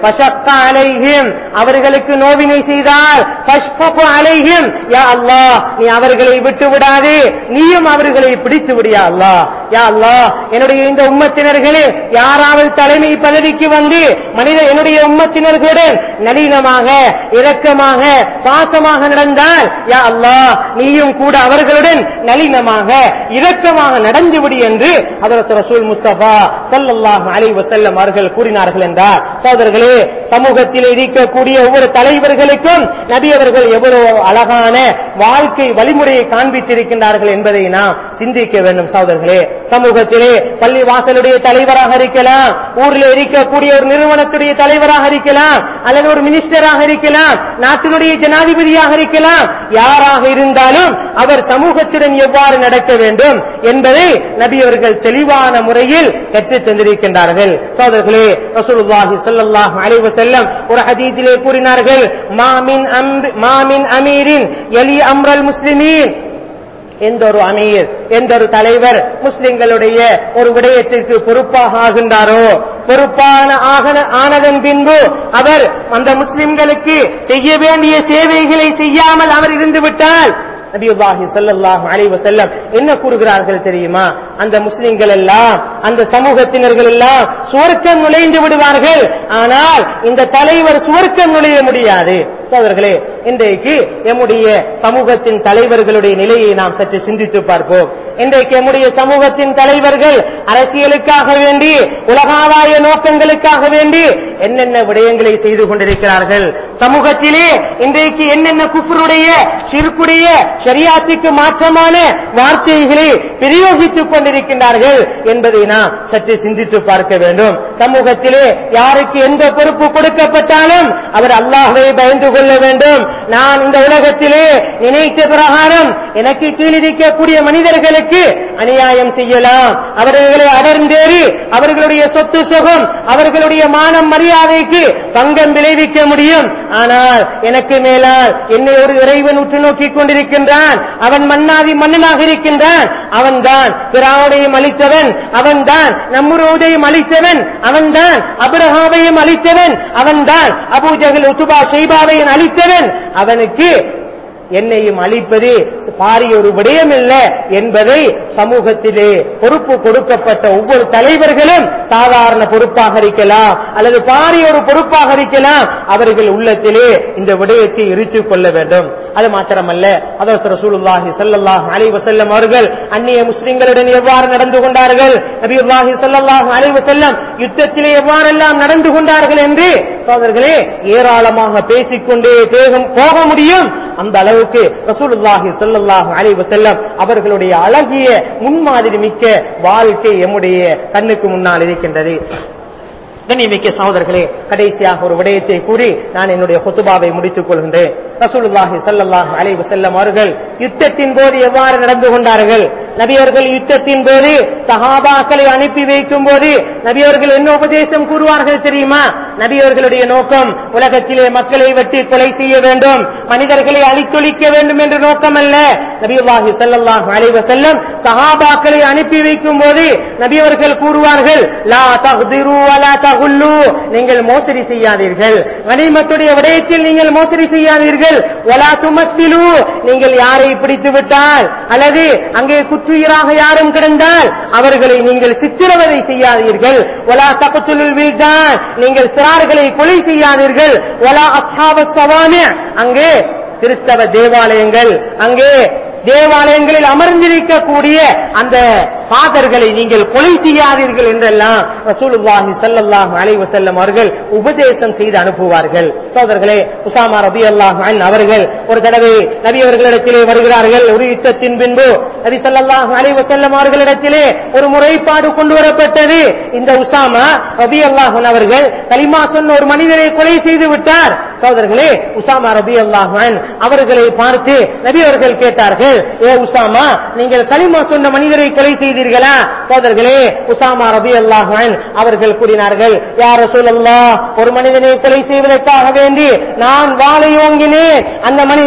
ஃபஷக்க அலைஹிம் அவர்களுக்கு நோவினை செய்தால் ஃபஷ்ஃபகு அலைஹிம் யா அல்லாஹ் நீ அவர்களை விட்டு விடாதே நீயும் அவர்களை பிடித்து விடியா அல்லாஹ் யா அல்லாஹ் என்னுடைய இந்த உம்மத்தினர்களே யாராவது தலைமை பதவிக்கு வந்து மனித என்னுடைய உம்மத்தினர்களுடன் நளினமாக இரக்கமாக பாசமாக நடந்தால் யா அல்லாஹ் நீயும் கூட அவர்களுடன் நளினமாக இரக்கமாக நடந்து விடு என்று ஹதரத் ரசூல் முஸ்தபா ஸல்லல்லாஹு அலைஹி வஸல்லம் அவர்கள் கூறினார்கள் என்றார் சகோதரர்களே சமூகத்தில் இருக்கக்கூடிய ஒவ்வொரு தலைவர்களுக்கும் நபி அவர்கள் எவ்வளவு அழகான வாழ்க்கை வழிமுறையை காண்பித்திருக்கின்றார்கள் என்பதை நாம் சிந்திக்க வேண்டும் சகோதரர்களே சமூகத்திலே பள்ளி வாசலுடைய தலைவராக இருக்கலாம் ஊரில் இருக்கக்கூடிய ஒரு நிறுவனத்துடைய தலைவராக இருக்கலாம் அல்லது ஒரு மினிஸ்டராக இருக்கலாம் நாட்டினுடைய ஜனாதிபதியாக இருக்கலாம் யாராக இருந்தாலும் அவர் சமூகத்துடன் எவ்வாறு நடக்க வேண்டும் என்பதை நபி அவர்கள் தெளிவான முறையில் கற்றுத் தந்திருக்கின்றார்கள் சோதர்களே ரசூலுல்லாஹி ஸல்லல்லாஹு அலைஹி வஸல்லம் ஒரு ஹதீஸிலே கூறினார்கள் மாமின் அம்ர் மாமின் அமீரின் எலி அம்ரல் முஸ்லிமீன் எந்த ஒரு அமீர் எந்த ஒரு தலைவர் முஸ்லிம்களுடைய ஒரு விடயத்திற்கு பொறுப்பாக ஆகின்றாரோ பொறுப்பான ஆகன- ஆனதன் பின்பு அவர் அந்த முஸ்லிம்களுக்கு செய்ய வேண்டிய சேவைகளை செய்யாமல் அவர் இருந்து விட்டால் நபியுல்லாஹி ஸல்லல்லாஹு அலைஹி வஸல்லம் என்ன கூறுகிறார்கள் தெரியுமா அந்த முஸ்லிம்கள் எல்லாம் அந்த சமூகத்தினர்கள் எல்லாம் சுவர்க்கம் நுழைந்து விடுவார்கள் ஆனால் இந்த தலைவர் சுவர்க்கம் நுழைய முடியாது சோதர்களே இன்றைக்கு எம்முடைய சமூகத்தின் தலைவர்களுடைய நிலையை நாம் சற்று சிந்தித்து பார்ப்போம் இன்றைக்கு எம்முடைய சமூகத்தின் தலைவர்கள் அரசியலுக்காக வேண்டி உலகாதாய நோக்கங்களுக்காக வேண்டி என்னென்ன விடயங்களை செய்து கொண்டிருக்கிறார்கள் சமூகத்திலே இன்றைக்கு என்னென்ன குஃபருடைய சிறுக்குடைய ஷரியாத்துக்கு மாற்றமான வார்த்தைகளை பிரயோகித்துக் கொண்டிருக்கின்றார்கள் என்பதை நாம் சற்று சிந்தித்து பார்க்க வேண்டும் சமூகத்திலே யாருக்கு எந்த பொறுப்பு கொடுக்கப்பட்டாலும் அவர் அல்லாஹ்வை பயந்து கொள்ள வேண்டும் நான் இந்த உலகத்திலே நினைத்த பிரகாரம் எனக்கு கீழிருக்கக்கூடிய மனிதர்களுக்கு அநியாயம் செய்யலாம் அவர்களை அடர்ந்தேறி அவர்களுடைய சொத்து சுகம் அவர்களுடைய மானம் மரியாதைக்கு பங்கம் விளைவிக்க முடியும் ஆனால் எனக்கு மேலால் என்னை ஒரு இறைவன் உற்று நோக்கிக் கொண்டிருக்கின்றான் அவன் மன்னாதி மன்னனாக இருக்கின்றான் அவன்தான் பிராவுடையும் அளித்தவன் அவன்தான் நம்முருவதையும் அளித்தவன் அவன்தான் அபிரஹாவையும் அளித்தவன் அவன்தான் அபூஜகல் உத்துபா ஷைபாவையும் அளித்தவன் அவனுக்கு என்னையும் அளிப்பது பாரிய ஒரு விடயம் இல்ல என்பதை சமூகத்திலே பொறுப்பு கொடுக்கப்பட்ட ஒவ்வொரு தலைவர்களும் சாதாரண பொறுப்பாக இருக்கலாம் அல்லது பாரிய ஒரு பொறுப்பாக இருக்கலாம் அவர்கள் உள்ளத்திலே இந்த விடயத்தை இருத்திக் கொள்ள வேண்டும் அது மாத்திரமல்ல அதற்கு ரசூலுல்லாஹி ஸல்லல்லாஹு அலைஹி வஸல்லம் அவர்கள் அந்நிய முஸ்லிம்களுடன் எவ்வாறு நடந்து கொண்டார்கள் நபியுல்லாஹி ஸல்லல்லாஹு அலைஹி வஸல்லம் யுத்தத்திலே எவ்வாறெல்லாம் நடந்து கொண்டார்கள் என்று சோதர்களே ஏராளமாக பேசிக்கொண்டே தேகம் போக முடியும் அந்த அளவுக்கு ரசூலுல்லாஹி ஸல்லல்லாஹு அலைஹி வஸல்லம் அவர்களுடைய அழகிய முன்மாதிரி மிக்க வாழ்க்கை எம்முடைய கண்ணுக்கு முன்னால் இருக்கின்றது கண்ணியமிக்க சகோதரர்களே கடைசியாக ஒரு விடயத்தை கூறி நான் என்னுடைய குத்துபாவை முடித்துக் கொள்கின்றேன் ரசூலுல்லாஹி ஸல்லல்லாஹு அலைஹி வஸல்லம் அவர்கள் யுத்தத்தின் போது எவ்வாறு நடந்து கொண்டார்கள் நபியர்கள் யுத்தத்தின் போது சஹாபாக்களை அனுப்பி வைக்கும் போது நபியர்கள் என்ன உபதேசம் கூறுவார்கள் தெரியுமா நபியர்களுடைய நோக்கம் உலகத்திலே மக்களை வெட்டி கொலை செய்ய வேண்டும் மனிதர்களை அழித்தொழிக்க வேண்டும் என்ற நோக்கம் அல்ல நபியுல்லாஹி ஸல்லல்லாஹு அலைஹி வஸல்லம் சஹாபாக்களை அனுப்பி வைக்கும் போது நபியவர்கள் கூறுவார்கள் லா தக்திரு வலா தகுல்லு நீங்கள் மோசடி செய்யாதீர்கள் கனிமத்துடைய விடயத்தில் நீங்கள் மோசடி செய்யாதீர்கள் வலா துமத்திலு நீங்கள் யாரை பிடித்து விட்டால் அல்லது அங்கே குற்றுயிராக யாரும் கிடந்தால் அவர்களை நீங்கள் சித்திரவதை செய்யாதீர்கள் வலா தகத்துலுல் வில்தான் நீங்கள் சிறார்களை கொலை செய்யாதீர்கள் வலா அஸ்ஹாப சவாமி அங்கே கிறிஸ்தவ தேவாலயங்கள் அங்கே தேவாலயங்களில் அமர்ந்திருக்கக்கூடிய அந்த பாதர்களை நீங்கள் கொலை செய்யாதீர்கள் என்றெல்லாம் ரசூலுல்லாஹி ஸல்லல்லாஹு அலைஹி வஸல்லம் அவர்கள் உபதேசம் செய்து அனுப்புவார்கள் சோதர்களே உசாமா ரலியல்லாஹு அன்ஹு அவர்கள் ஒரு தடவை நபி அவர்களிடத்திலே வருகிறார்கள் ஒரு யுத்தத்தின் பின்பு நபி ஸல்லல்லாஹு அலைஹி வஸல்லம் அவர்களிடத்திலே ஒரு முறைப்பாடு கொண்டு வரப்பட்டது இந்த உசாமா ரலியல்லாஹு அன்ஹு அவர்கள் கலிமா சொன்ன ஒரு மனிதரை கொலை செய்து விட்டார் சோதர்களே உசாமா ரலியல்லாஹு அன்ஹு அவர்களை பார்த்து நபி அவர்கள் கேட்டார்கள் ஏ உசாமா நீங்கள் கலிமா சொன்ன மனிதரை கொலை செய்தீர்களா சோதர்களே உசாமா ரபி அல்லாஹ் அவர்கள் கூறினார்கள் யார் ரசூலல்லாஹ் ஒரு மனிதனை கொலை செய்வதற்காக வேண்டி நான் வாளை ஓங்கினேன் அந்த மனிதன்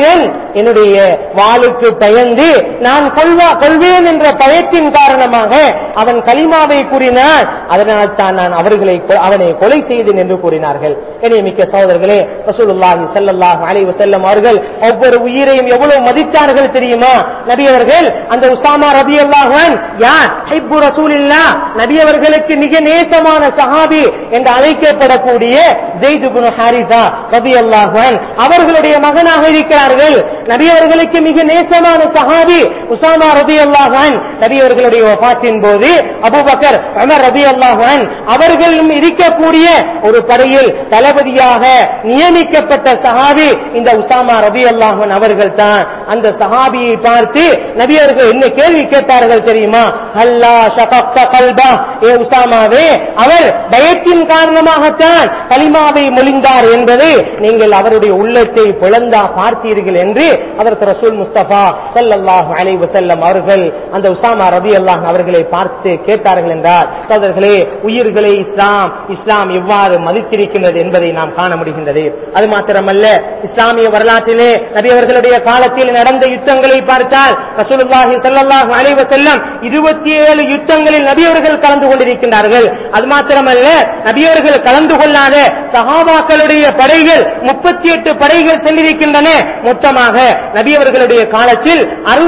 என்னுடைய வாளுக்கு பயந்து நான் கொள்வா கொள்வேன் என்ற பயத்தின் காரணமாக அவன் கலிமாவை கூறினான் அதனால் தான் நான் அவர்களை கொ- அவனை கொலை செய்தேன் என்று கூறினார்கள் எனவே மிக்க சகோதரர்களே ரசூலுல்லாஹி ஸல்லல்லாஹு அலைஹி வஸல்லம் அவர்கள் ஒவ்வொரு உயிரையும் எவ்வளவு மதித்தார்கள் தெரியுமா நபி அவர்கள் அந்த உசாமா ரலியல்லாஹு அன் யார் ஹிப்பு ரசூலில்லாஹ் நபி அவர்களுக்கு மிக நேசமான சஹாபி என்று அழைக்கப்படக்கூடிய ஜெயித் இப்னு ஹாரிஸா ரலியல்லாஹு அன் அவர்களுடைய மகனாக இருக்கிறார்கள் நபி அவர்களுக்கு மிக நேசமான சஹாபி உசாமா ரலியல்லாஹு அன் நபி அவர்களுடைய வஃபாத்தின் போது அபூபக்கர் உமர் ரலியல்லாஹு அன் அவர்களும் இருக்கக்கூடிய ஒரு படையில் தளபதியாக நியமிக்கப்பட்ட சஹாபி இந்த உசாமா ரலியல்லாஹு அன் அவர்கள் தான் அந்த சஹாபியை பார்த்து நபி அவர்கள் என்ன கேள்வி கேட்டார்கள் தெரியுமா அல்லா ஷகப்த கல்பா ஏ உசாமாவே அவர் பயத்தின் காரணமாகத்தான் கலிமாவை மொழிந்தார் என்பதை நீங்கள் அவருடைய உள்ளத்தை பிளந்தா பார்த்தீர்கள் என்று அதற்கு ரசூல் முஸ்தபா ஸல்லல்லாஹு அலைஹி வஸல்லம் அவர்கள் அந்த உசாமா ரலியல்லாஹு அவர்களை பார்த்து கேட்டார்கள் என்றார் சோதர்களே உயிர்களை இஸ்லாம் இஸ்லாம் எவ்வாறு மதித்திருக்கின்றது என்பதை நாம் காண முடிகின்றது அது மாத்திரமல்ல இஸ்லாமிய வரலாற்றிலே நபி அவர்களுடைய காலத்தில் நடந்த யுத்தங்களை பார்த்தால் ரசூலுல்லாஹி ஸல்லல்லாஹு அலைஹி வஸல்லம் 27 யுத்தங்களில் நபி அவர்கள் கலந்து கொண்டிருக்கின்றார்கள் அது மாத்திரமல்ல நபி அவர்கள் கலந்து கொள்ளாத சஹாபாக்களுடைய படைகள் 38 படைகள் சென்றிருக்கின்றன மொத்தமாக நபி அவர்களுடைய காலத்தில்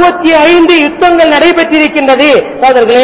65 யுத்தங்கள் நடைபெற்றிருக்கின்றது சோதர்களே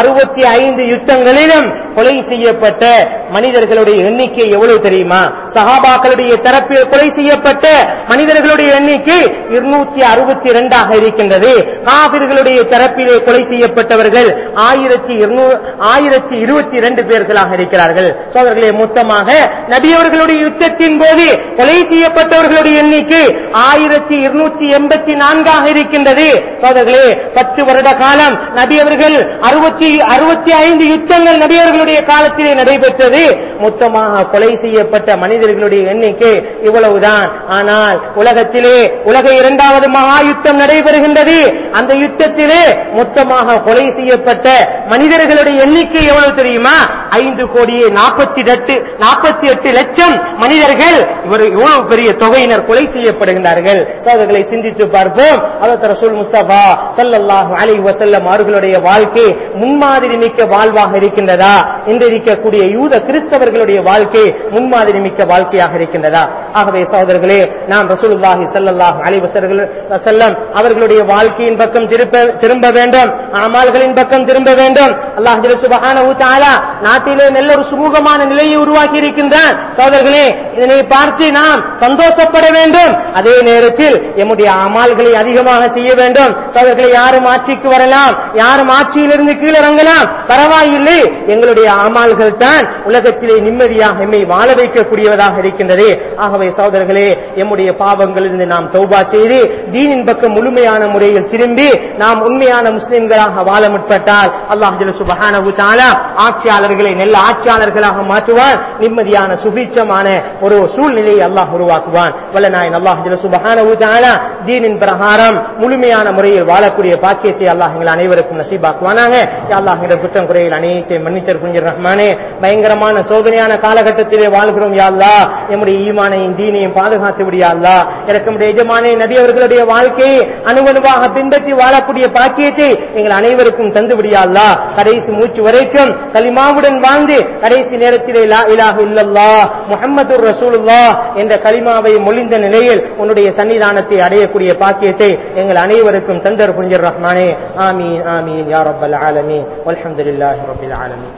65 யுத்தங்களிலும் கொலை செய்யப்பட்ட மனிதர்களுடைய எண்ணிக்கை எவ்வளவு தெரியுமா சஹாபாக்களுடைய தரப்பில் கொலை செய்யப்பட்ட மனிதர்களுடைய எண்ணிக்கை இருநூத்தி அறுபத்தி இரண்டாக இருக்கின்றது காபிர்களுடைய தரப்பிலே கொலை செய்யப்பட்டவர்கள் ஆயிரத்தி ஆயிரத்தி இருபத்தி இரண்டு பேர்களாக இருக்கிறார்கள் சோதர்களே மொத்தமாக நபியவர்களுடைய யுத்தத்தின் போது கொலை செய்யப்பட்டவர்களுடைய எண்ணிக்கை ஆயிரத்தி இருநூற்றி எண்பத்தி நான்காக இருக்கின்றது சோதர்களே பத்து வருட காலம் நபியவர்கள் அறுபத்தி அறுபத்தி ஐந்து யுத்தங்கள் நபியவர்களுடைய காலத்திலே நடைபெற்றது மொத்தமாக கொலை செய்யப்பட்ட மனிதர்களுடைய எண்ணிக்கை இவ்வளவுதான் ஆனால் உலகத்திலே உலக இரண்டாவது மகா யுத்தம் நடைபெறுகின்றது அந்த யுத்தத்திலே மொத்தமாக கொலை செய்யப்பட்ட மனிதர்களுடைய எண்ணிக்கை எவ்வளவு தெரியுமா ஐந்து கோடியே நாற்பத்தி எட்டு நாற்பத்தி எட்டு லட்சம் மனிதர்கள் இவர் இவ்வளவு பெரிய தொகையினர் கொலை செய்யப்படுகின்றார்கள் சோதர்களை சிந்தித்து பார்ப்போம் அதற்கு ரசூல் முஸ்தபா ஸல்லல்லாஹு அலைஹி வஸல்லம் அவர்களுடைய வாழ்க்கை முன்மாதிரி மிக்க வாழ்வாக இருக்கின்றதா இன்று இருக்கக்கூடிய யூத கிறிஸ்தவர்களுடைய வாழ்க்கை முன்மாதிரி மிக்க வாழ்க்கையாக இருக்கின்றதா ஆகவே சகோதரர்களே நாம் ரசூலுல்லாஹி ஸல்லல்லாஹு அலைஹி வஸல்லம் அவர்களுடைய வாழ்க்கையின் பக்கம் திரும்ப திரும்ப வேண்டும் அமல்களின் பக்கம் திரும்ப வேண்டும் அல்லாஹ் ஜல்ல சுப்ஹானஹு தஆலா நாட்டிலே நல்ல ஒரு சுமூகமான நிலையை உருவாக்கி இருக்கின்றான் சகோதரர்களே இதனை பார்த்து நாம் சந்தோஷப்பட வேண்டும் அதே நேரத்தில் எம்முடைய அமால்களை அதிகமாக செய்ய வேண்டும் சகோதரர்களை யாரும் ஆட்சிக்கு வரலாம் யாரும் ஆட்சியிலிருந்து கீழிறங்கலாம் பரவாயில்லை எங்களுடைய அமால்கள் தான் உலகத்திலே நிம்மதியாக எம்மை வாழ வைக்கக்கூடியவதாக இருக்கின்றது ஆகவே சகோதரர்களே எம்முடைய பாவங்களிலிருந்து நாம் தௌபா செய்து தீனின் பக்கம் முழுமையான முறையில் திரும்பி நாம் உண்மையான முஸ்லிம்களாக வாழ முற்பட்டால் அல்லாஹ் ஜல்ல சுப்ஹானஹு தஆலா ஆட்சியாளர்களை நல்ல ஆட்சியாளர்களாக மாற்றுவான் நிம்மதியான சுபீட்சமான ஒரு சூழ்நிலையை அல்லாஹ் உருவாக்குவான் வல்ல நாயன் அல்லாஹ் ஜல்ல சுப்ஹானஹு தஆலா தீனின் பிரகாரம் முழுமையான முறையில் வாழக்கூடிய பாக்கியத்தை அல்லாஹ் எங்கள் அனைவருக்கும் நசீபாக்குவானாக யா அல்லாஹ் எங்கள் குற்றம் குறையில் அனைத்தையும் மன்னித்தர் புரிஞ்சர் ரஹ்மானே பயங்கரமான சோதனையான காலகட்டத்திலே வாழ்கிறோம் யா அல்லாஹ் எம்முடைய ஈமானையும் தீனையும் பாதுகாத்து விடியா அல்லாஹ் இறக்கமுடைய எஜமானே நபி அவர்களுடைய வாழ்க்கையை அணுவணுவாக பின்பற்றி வாழக்கூடிய பாக்கியத்தை எங்கள் அனைவருக்கும் தந்து விடியா அல்லாஹ் கடைசி மூச்சு வரைக்கும் கலிமாவுடன் வாழ்ந்து கடைசி நேரத்திலே லா இலாஹ இல்லல்லாஹ் முஹம்மதுர் ரசூலுல்லாஹ் என்ற கலிமாவை மொழிந்த நிலையில் உன்னுடைய சன்னிதானத்தை அடையக்கூடிய பாக்கியத்தை எங்கள் அனைவருக்கும் தந்தர் புரிஞ்சர் ரஹ்மானே ஆமீன் ஆமீன் யா ரப்பல் ஆலமீன் வல்ஹம்துலில்லாஹி ரப்பில் ஆலமீன்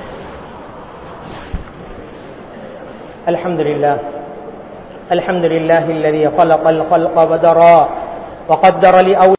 الحمد لله الحمد لله الذي خلق الخلق ودرى وقدر لأول